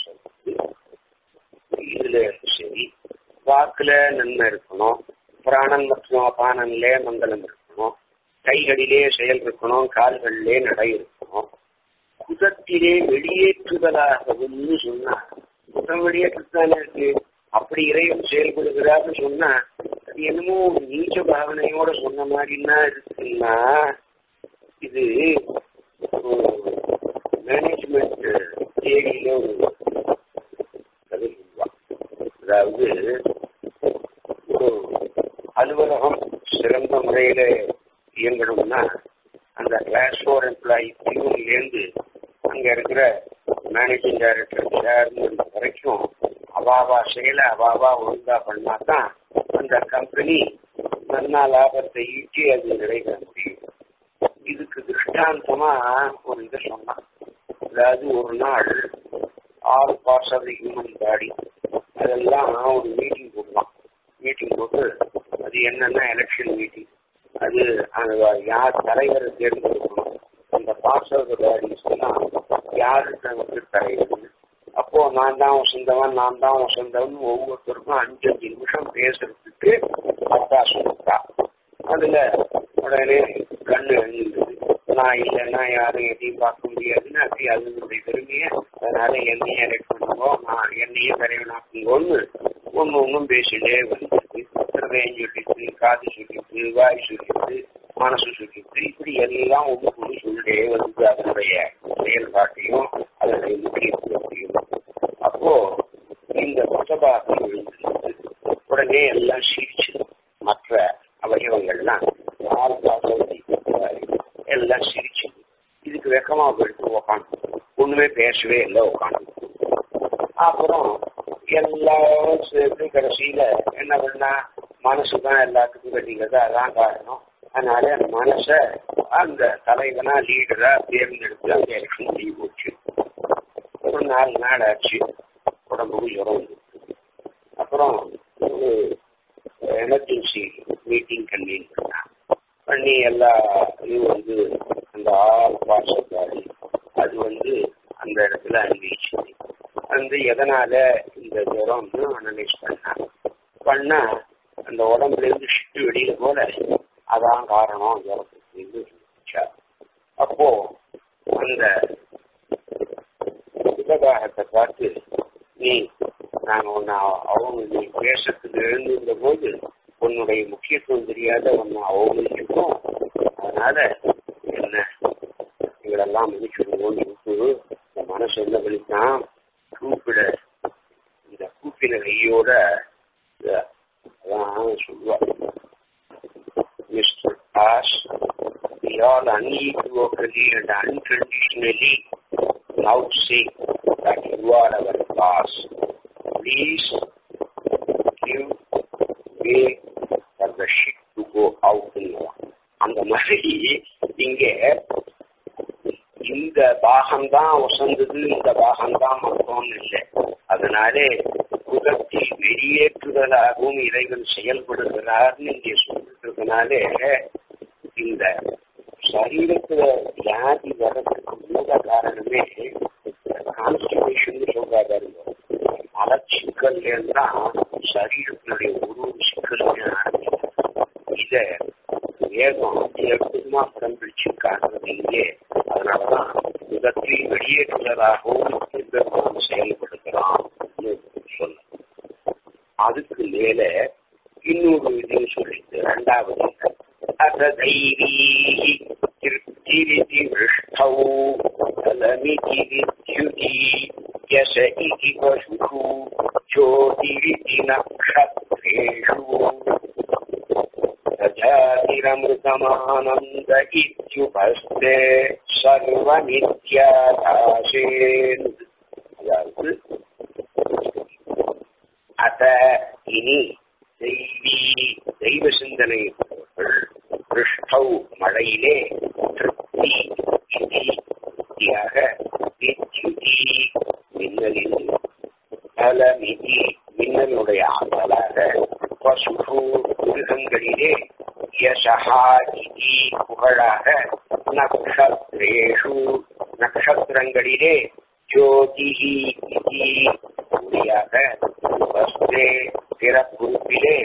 இதுல சரி வாக்குல நன்மை இருக்கணும் பிராணன் மற்றும் அபானன்ல மங்களம் இருக்கணும் கைகளிலே செயல் இருக்கணும் கால்களிலே நடை இருக்கணும் குதத்திலே வெளியேற்றுதலாகவும் சொன்னா குதம் வெளியேற்றுதானே இருக்கு அப்படி இறைவன் செயல்படுகிறார்னு சொன்னா அது என்னமோ நீச்ச பாவனையோட சொன்ன மாதிரின்னா இருக்குன்னா இது மேனேஜ்மெண்ட் தேடியில ஒரு கதை அதாவது ஒரு அலுவலகம் சிறந்த முறையில இயங்கணும்னா அந்த கிளாஸ் ஃபோர் எம்ப்ளாயி பியூன்லேருந்து அங்க இருக்கிற மேனேஜிங் டைரக்டர் சேர்மன் வரைக்கும் அவாவா செயலை அவாவா ஒழுங்கா பண்ணாதான் அந்த கம்பெனி நல்ல லாபத்தை ஈட்டி அது நிறைவேற முடியும் இதுக்கு திருஷ்டாந்தமா ஒரு இதை சொன்னான் அதாவது ஒரு நாள் all parts of the human body அதெல்லாம் ஒரு மீட்டிங் போடலாம் மீட்டிங் போட்டு அது என்னென்ன எலெக்ஷன் மீட்டிங் அது அந்த யார் தலைவரை தேர்ந்தெடுக்கணும் அந்த பார்ட்ஸ் ஆஃப் த பாடிஸ் எல்லாம் யாருக்கு நமக்கு தலைவர் அப்போ நான் தான் வசந்தவன் நான் தான் வசந்தவன் ஒவ்வொருத்தருக்கும் அஞ்சு அஞ்சு நிமிஷம் பேசுறதுக்கு அவகாசம் இருக்கா அதுல உடனே கண்ணு எழுந்தது நான் இல்லைன்னா யாரும் எதையும் பார்க்க முடியாதுன்னு அப்படி அதனுடைய பெருமையை அதனால என்னையே எலெக்ட் பண்ணுவோம் நான் என்னையே தலைவனாக்குங்கன்னு ஒன்னு ஒன்னும் பேசிட்டே வந்தது ஹிருதயம் சொல்லிட்டு காது சொல்லிட்டு வாய் சொல்லிட்டு மனசு சொல்லிட்டு இப்படி எல்லாம் ஒன்று சொல்லிட்டே வந்து அதனுடைய செயல்பாட்டையும் அதனுடைய முக்கியத்துவத்தையும் அப்போ இந்த புத்தபாகை விழுந்திருந்து உடனே எல்லாம் சிரிச்சு மற்ற அவயவங்கள்லாம் நாலு பாசவதி எல்லாம் சிரிச்சு இதுக்கு வெக்கமா போயிட்டு உக்காந்து ஒண்ணுமே பேசவே இல்லை உட்காந்து அப்புறம் எல்லாரும் சேர்த்து கடைசியில என்ன பண்ணா மனசுதான் எல்லாத்துக்கும் கட்டிக்கிறது அதான் காரணம் அதனால மனச அந்த தலைவனா லீடரா தேர்ந்தெடுத்து அந்த எலெக்ஷன் செய்ய போச்சு ஒரு நாலு நாள் ஆச்சு உடம்புக்கு ஜுரம் வந்து அப்புறம் ஒரு எமர்ஜென்சி மீட்டிங் கன்வீன் பண்ணான் பண்ணி எல்லா இதுவும் வந்து அந்த ஆள் பாசத்தாரி அது வந்து அந்த இடத்துல அனுபவிச்சு வந்து எதனால இந்த ஜுரம்னு அனலைஸ் பண்ணா பண்ணா அந்த உடம்புல இருந்து ஷிட்டு வெளியில போல அதான் காரணம் ஜுரத்துக்கு அப்போ அந்த உபகாரத்தை பார்த்து நீ நாங்க உன்னை அவங்க நீ பேசத்துக்கு எழுந்திருந்த போது உன்னுடைய முக்கியத்துவம் தெரியாத உன்னை அவமதிக்கிறோம் அதனால என்ன இவரெல்லாம் மதிச்சுடுவோம்னு விட்டு இந்த மனசு என்ன பண்ணித்தான் கூப்பிட இந்த கூப்பின கையோட அதான் சொல்லுவார் mister as we all unequivocally and unconditionally now say that you are our boss. Please give way for the ship to go out in அந்த மாதிரி இங்க இந்த பாகம்தான் வசந்தது இந்த பாகம்தான் மொத்தம்னு இல்லை அதனாலே குதத்தில் வெளியேற்றுதலாகவும் இறைவன் செயல்படுகிறார்னு இங்கே சொல்லிட்டு இந்த சரீரத்துல வியாதி வர்றதுக்கு மூல காரணமே கான்ஸ்டிபேஷன் சொல்றாரு மலச்சிக்கல் தான் சரீரத்தினுடைய ஒரு ஒரு சிக்கலுமே ஆரம்பிக்கும் இத வேகம் அத்தியமா படம் பிடிச்சு காட்டுறது இங்கே அதனாலதான் முகத்தில் வெளியேற்றுவதாகவும் எந்த செயல்படுத்தலாம் சொல்ல அதுக்கு மேல இன்னொரு இதுன்னு சொல்லிட்டு ரெண்டாவது अतदैवीः तृप्तिरिति वृष्टौ फलमिति विद्युति यश इति पशुषु ज्योतिरिति नक्षत्रेषु सजातिरमृतमानन्द इत्युपस्ते सर्वमित्याकाशेन् அதாவது அத இனி தெய்வீ தெய்வ சிந்தனை பிருஷ்டௌ மழையிலே திருப்தி இதியாக வித்யுதி மின்னலின் பலமிதி மின்னலுடைய ஆற்றலாக பசுஷு மிருகங்களிலே யசஹா இதி புகழாக நக்ஷத்ரேஷு நக்ஷத்திரங்களிலே ஜோதிஹி இதி ஒளியாக வஸ்தே பிறப்புறுப்பிலே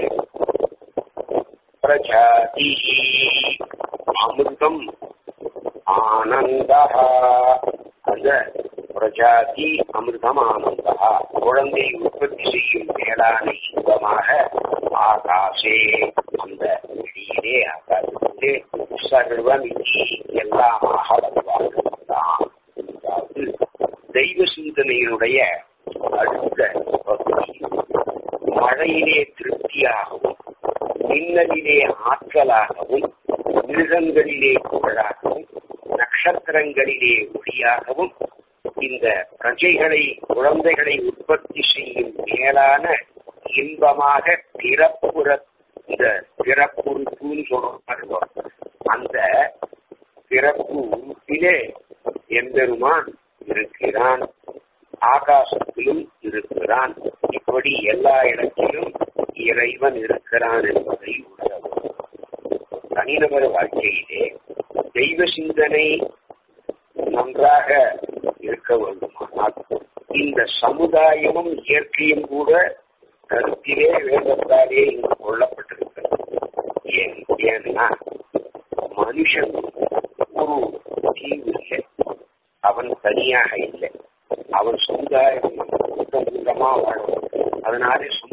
பிரஜாதி அமிர்தம் ஆனந்தா அந்த பிரஜாதி அமிர்தம் ஆனந்தா குழந்தை உற்பத்தி செய்யும் மேலான இன்பமாக ஆகாசே அந்த வெளியிலே ஆகாசத்திலே சர்வமிதி எல்லாமாக வருவார்கள்தான் அதாவது தெய்வ சிந்தனையினுடைய அடுத்த பகுதி மழையிலே திருப்தியாகவும் மின்னலிலே ஆற்றலாகவும் மிருகங்களிலே புகழாகவும் நட்சத்திரங்களிலே ஒளியாகவும் இந்த பிரஜைகளை குழந்தைகளை உற்பத்தி செய்யும் மேலான இன்பமாக பிறப்புற இந்த பிறப்புறுப்புன்னு சொல்றோம் அந்த பிறப்பு உறுப்பிலே எம்பெருமான் இருக்கிறான் ஆகாசத்திலும் இருக்கிறான் இப்படி எல்லா இடத்திலும் இறைவன் இருக்கிறான் என்பதை உணரவும் தனிநபர் வாழ்க்கையிலே தெய்வ சிந்தனை நன்றாக இருக்க வேண்டுமானால் இந்த சமுதாயமும் இயற்கையும் கூட கருத்திலே வேதத்தாலே இங்கு கொள்ளப்பட்டிருக்கிறது ஏன் ஏன்னா மனுஷன் ஒரு தீவு இல்லை அவன் தனியாக இல்லை அவன் சமுதாயம் கூட்டம் கூட்டமா வாழும் அதனாலே சமுதாயம்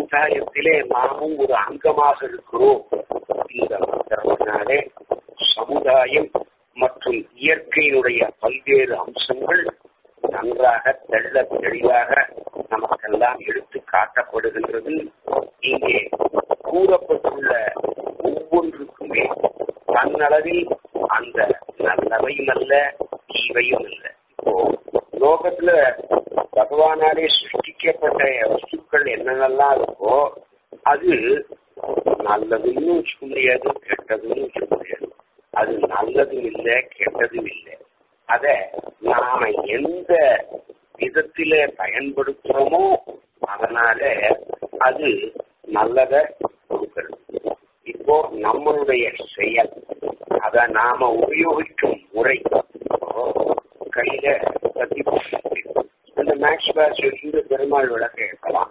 சமுதாயத்திலே நாமும் ஒரு அங்கமாக இருக்கிறோம் இந்த மந்திரத்தினாலே சமுதாயம் மற்றும் இயற்கையினுடைய பல்வேறு அம்சங்கள் நன்றாக தெள்ள தெளிவாக நமக்கெல்லாம் எடுத்து காட்டப்படுகின்றது இங்கே கூறப்பட்டுள்ள ஒவ்வொன்றுக்குமே தன்னளவில் அந்த நல்லவையும் அல்ல தீவையும் அல்ல இப்போ லோகத்துல பகவானாலே சிருஷ்டிக்கப்பட்ட வஸ்துக்கள் என்னென்னலாம் இருக்கோ அது நல்லதுன்னு வச்சுக்க முடியாது கெட்டதுன்னு வச்சுக்க முடியாது அது நல்லதும் இல்லை கெட்டதும் இல்லை அத நாம எந்த விதத்தில பயன்படுத்துறோமோ அதனால அது நல்லத கொடுக்கிறது இப்போ நம்மளுடைய செயல் அத நாம உபயோகிக்கும் முறை கையில கத்தி அந்த மேக்ஸ் பேட்ச் வச்சுட்டு பெருமாள் விளக்க ஏற்கலாம்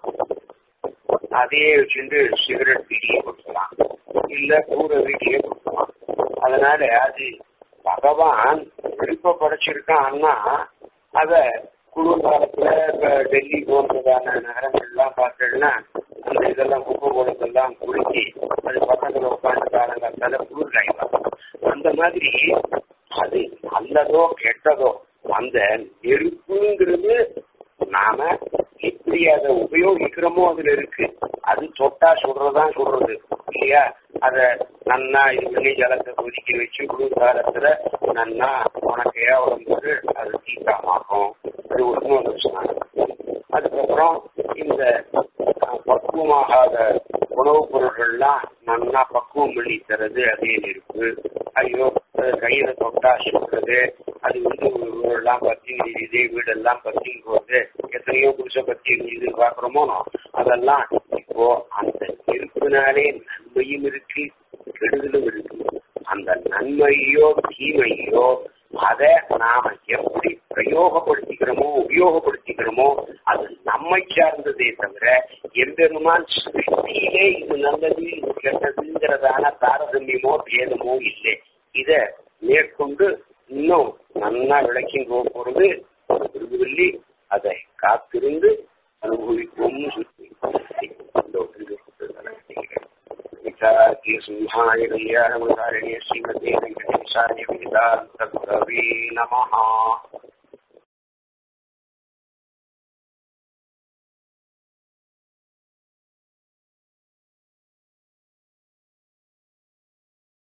அதே வச்சுட்டு சிகரெட் வீடியே கொடுக்கலாம் இல்ல கூற வீடியே கொடுக்கலாம் அதனால அது பகவான் விருப்ப படைச்சிருக்கான்னா அத குளிர்காலத்துல இப்ப டெல்லி போன்றதான நகரங்கள்லாம் பார்த்தோம்னா அந்த இதெல்லாம் குப்பை குளத்தெல்லாம் குளிச்சு அது பக்கத்துல உட்காந்து காலங்காலத்தால குளிர் காய்வாங்க அந்த மாதிரி அது நல்லதோ கெட்டதோ அந்த நெருப்புங்கிறது நாம எப்படி அதை உபயோகிக்கிறோமோ அதுல இருக்கு அது தொட்டா சுடுறதான் சுடுறது இல்லையா அத நன்னா இது பண்ணி ஜலத்தை கொதிக்க வச்சு குளிர்காலத்துல நன்னா உனக்கையா வரும்போது அது தீக்காமாகும் அது ஒரு விஷயம் அதுக்கப்புறம் இந்த பக்குவமாகாத உணவுப் பொருட்கள்லாம் நன்னா பக்குவம் பண்ணி தரது அதே நெருப்பு ஐயோ கையில தொட்டா சுடுறது அது வந்து எல்லாம் பத்தி எரியுது வீடெல்லாம் பத்தி போகுது எத்தனையோ புருஷ பத்தி எரியுது பாக்குறோமோ அதெல்லாம் இப்போ அந்த நெருப்பினாலே நன்மையும் இருக்கு கெடுதலும் இருக்கு அந்த நன்மையோ தீமையோ அதை நாம எப்படி பிரயோகப்படுத்திக்கிறோமோ உபயோகப்படுத்திக்கிறோமோ அது நம்மை சார்ந்ததே தவிர எம்பெருமான் சிருஷ்டியிலே இது நல்லது இது கெட்டதுங்கிறதான தாரதமியமோ பேதமோ இல்லை இத மேற்கொண்டு இன்னும் நன்னா விளக்கி போறது விருதுவல்லி அதை காத்திருந்து அனுபவிப்போம்னு சொல்லி சிம்ஹாய கல்யாண ஸ்ரீமதே வெங்கடேசாய வேதாந்த நமஹா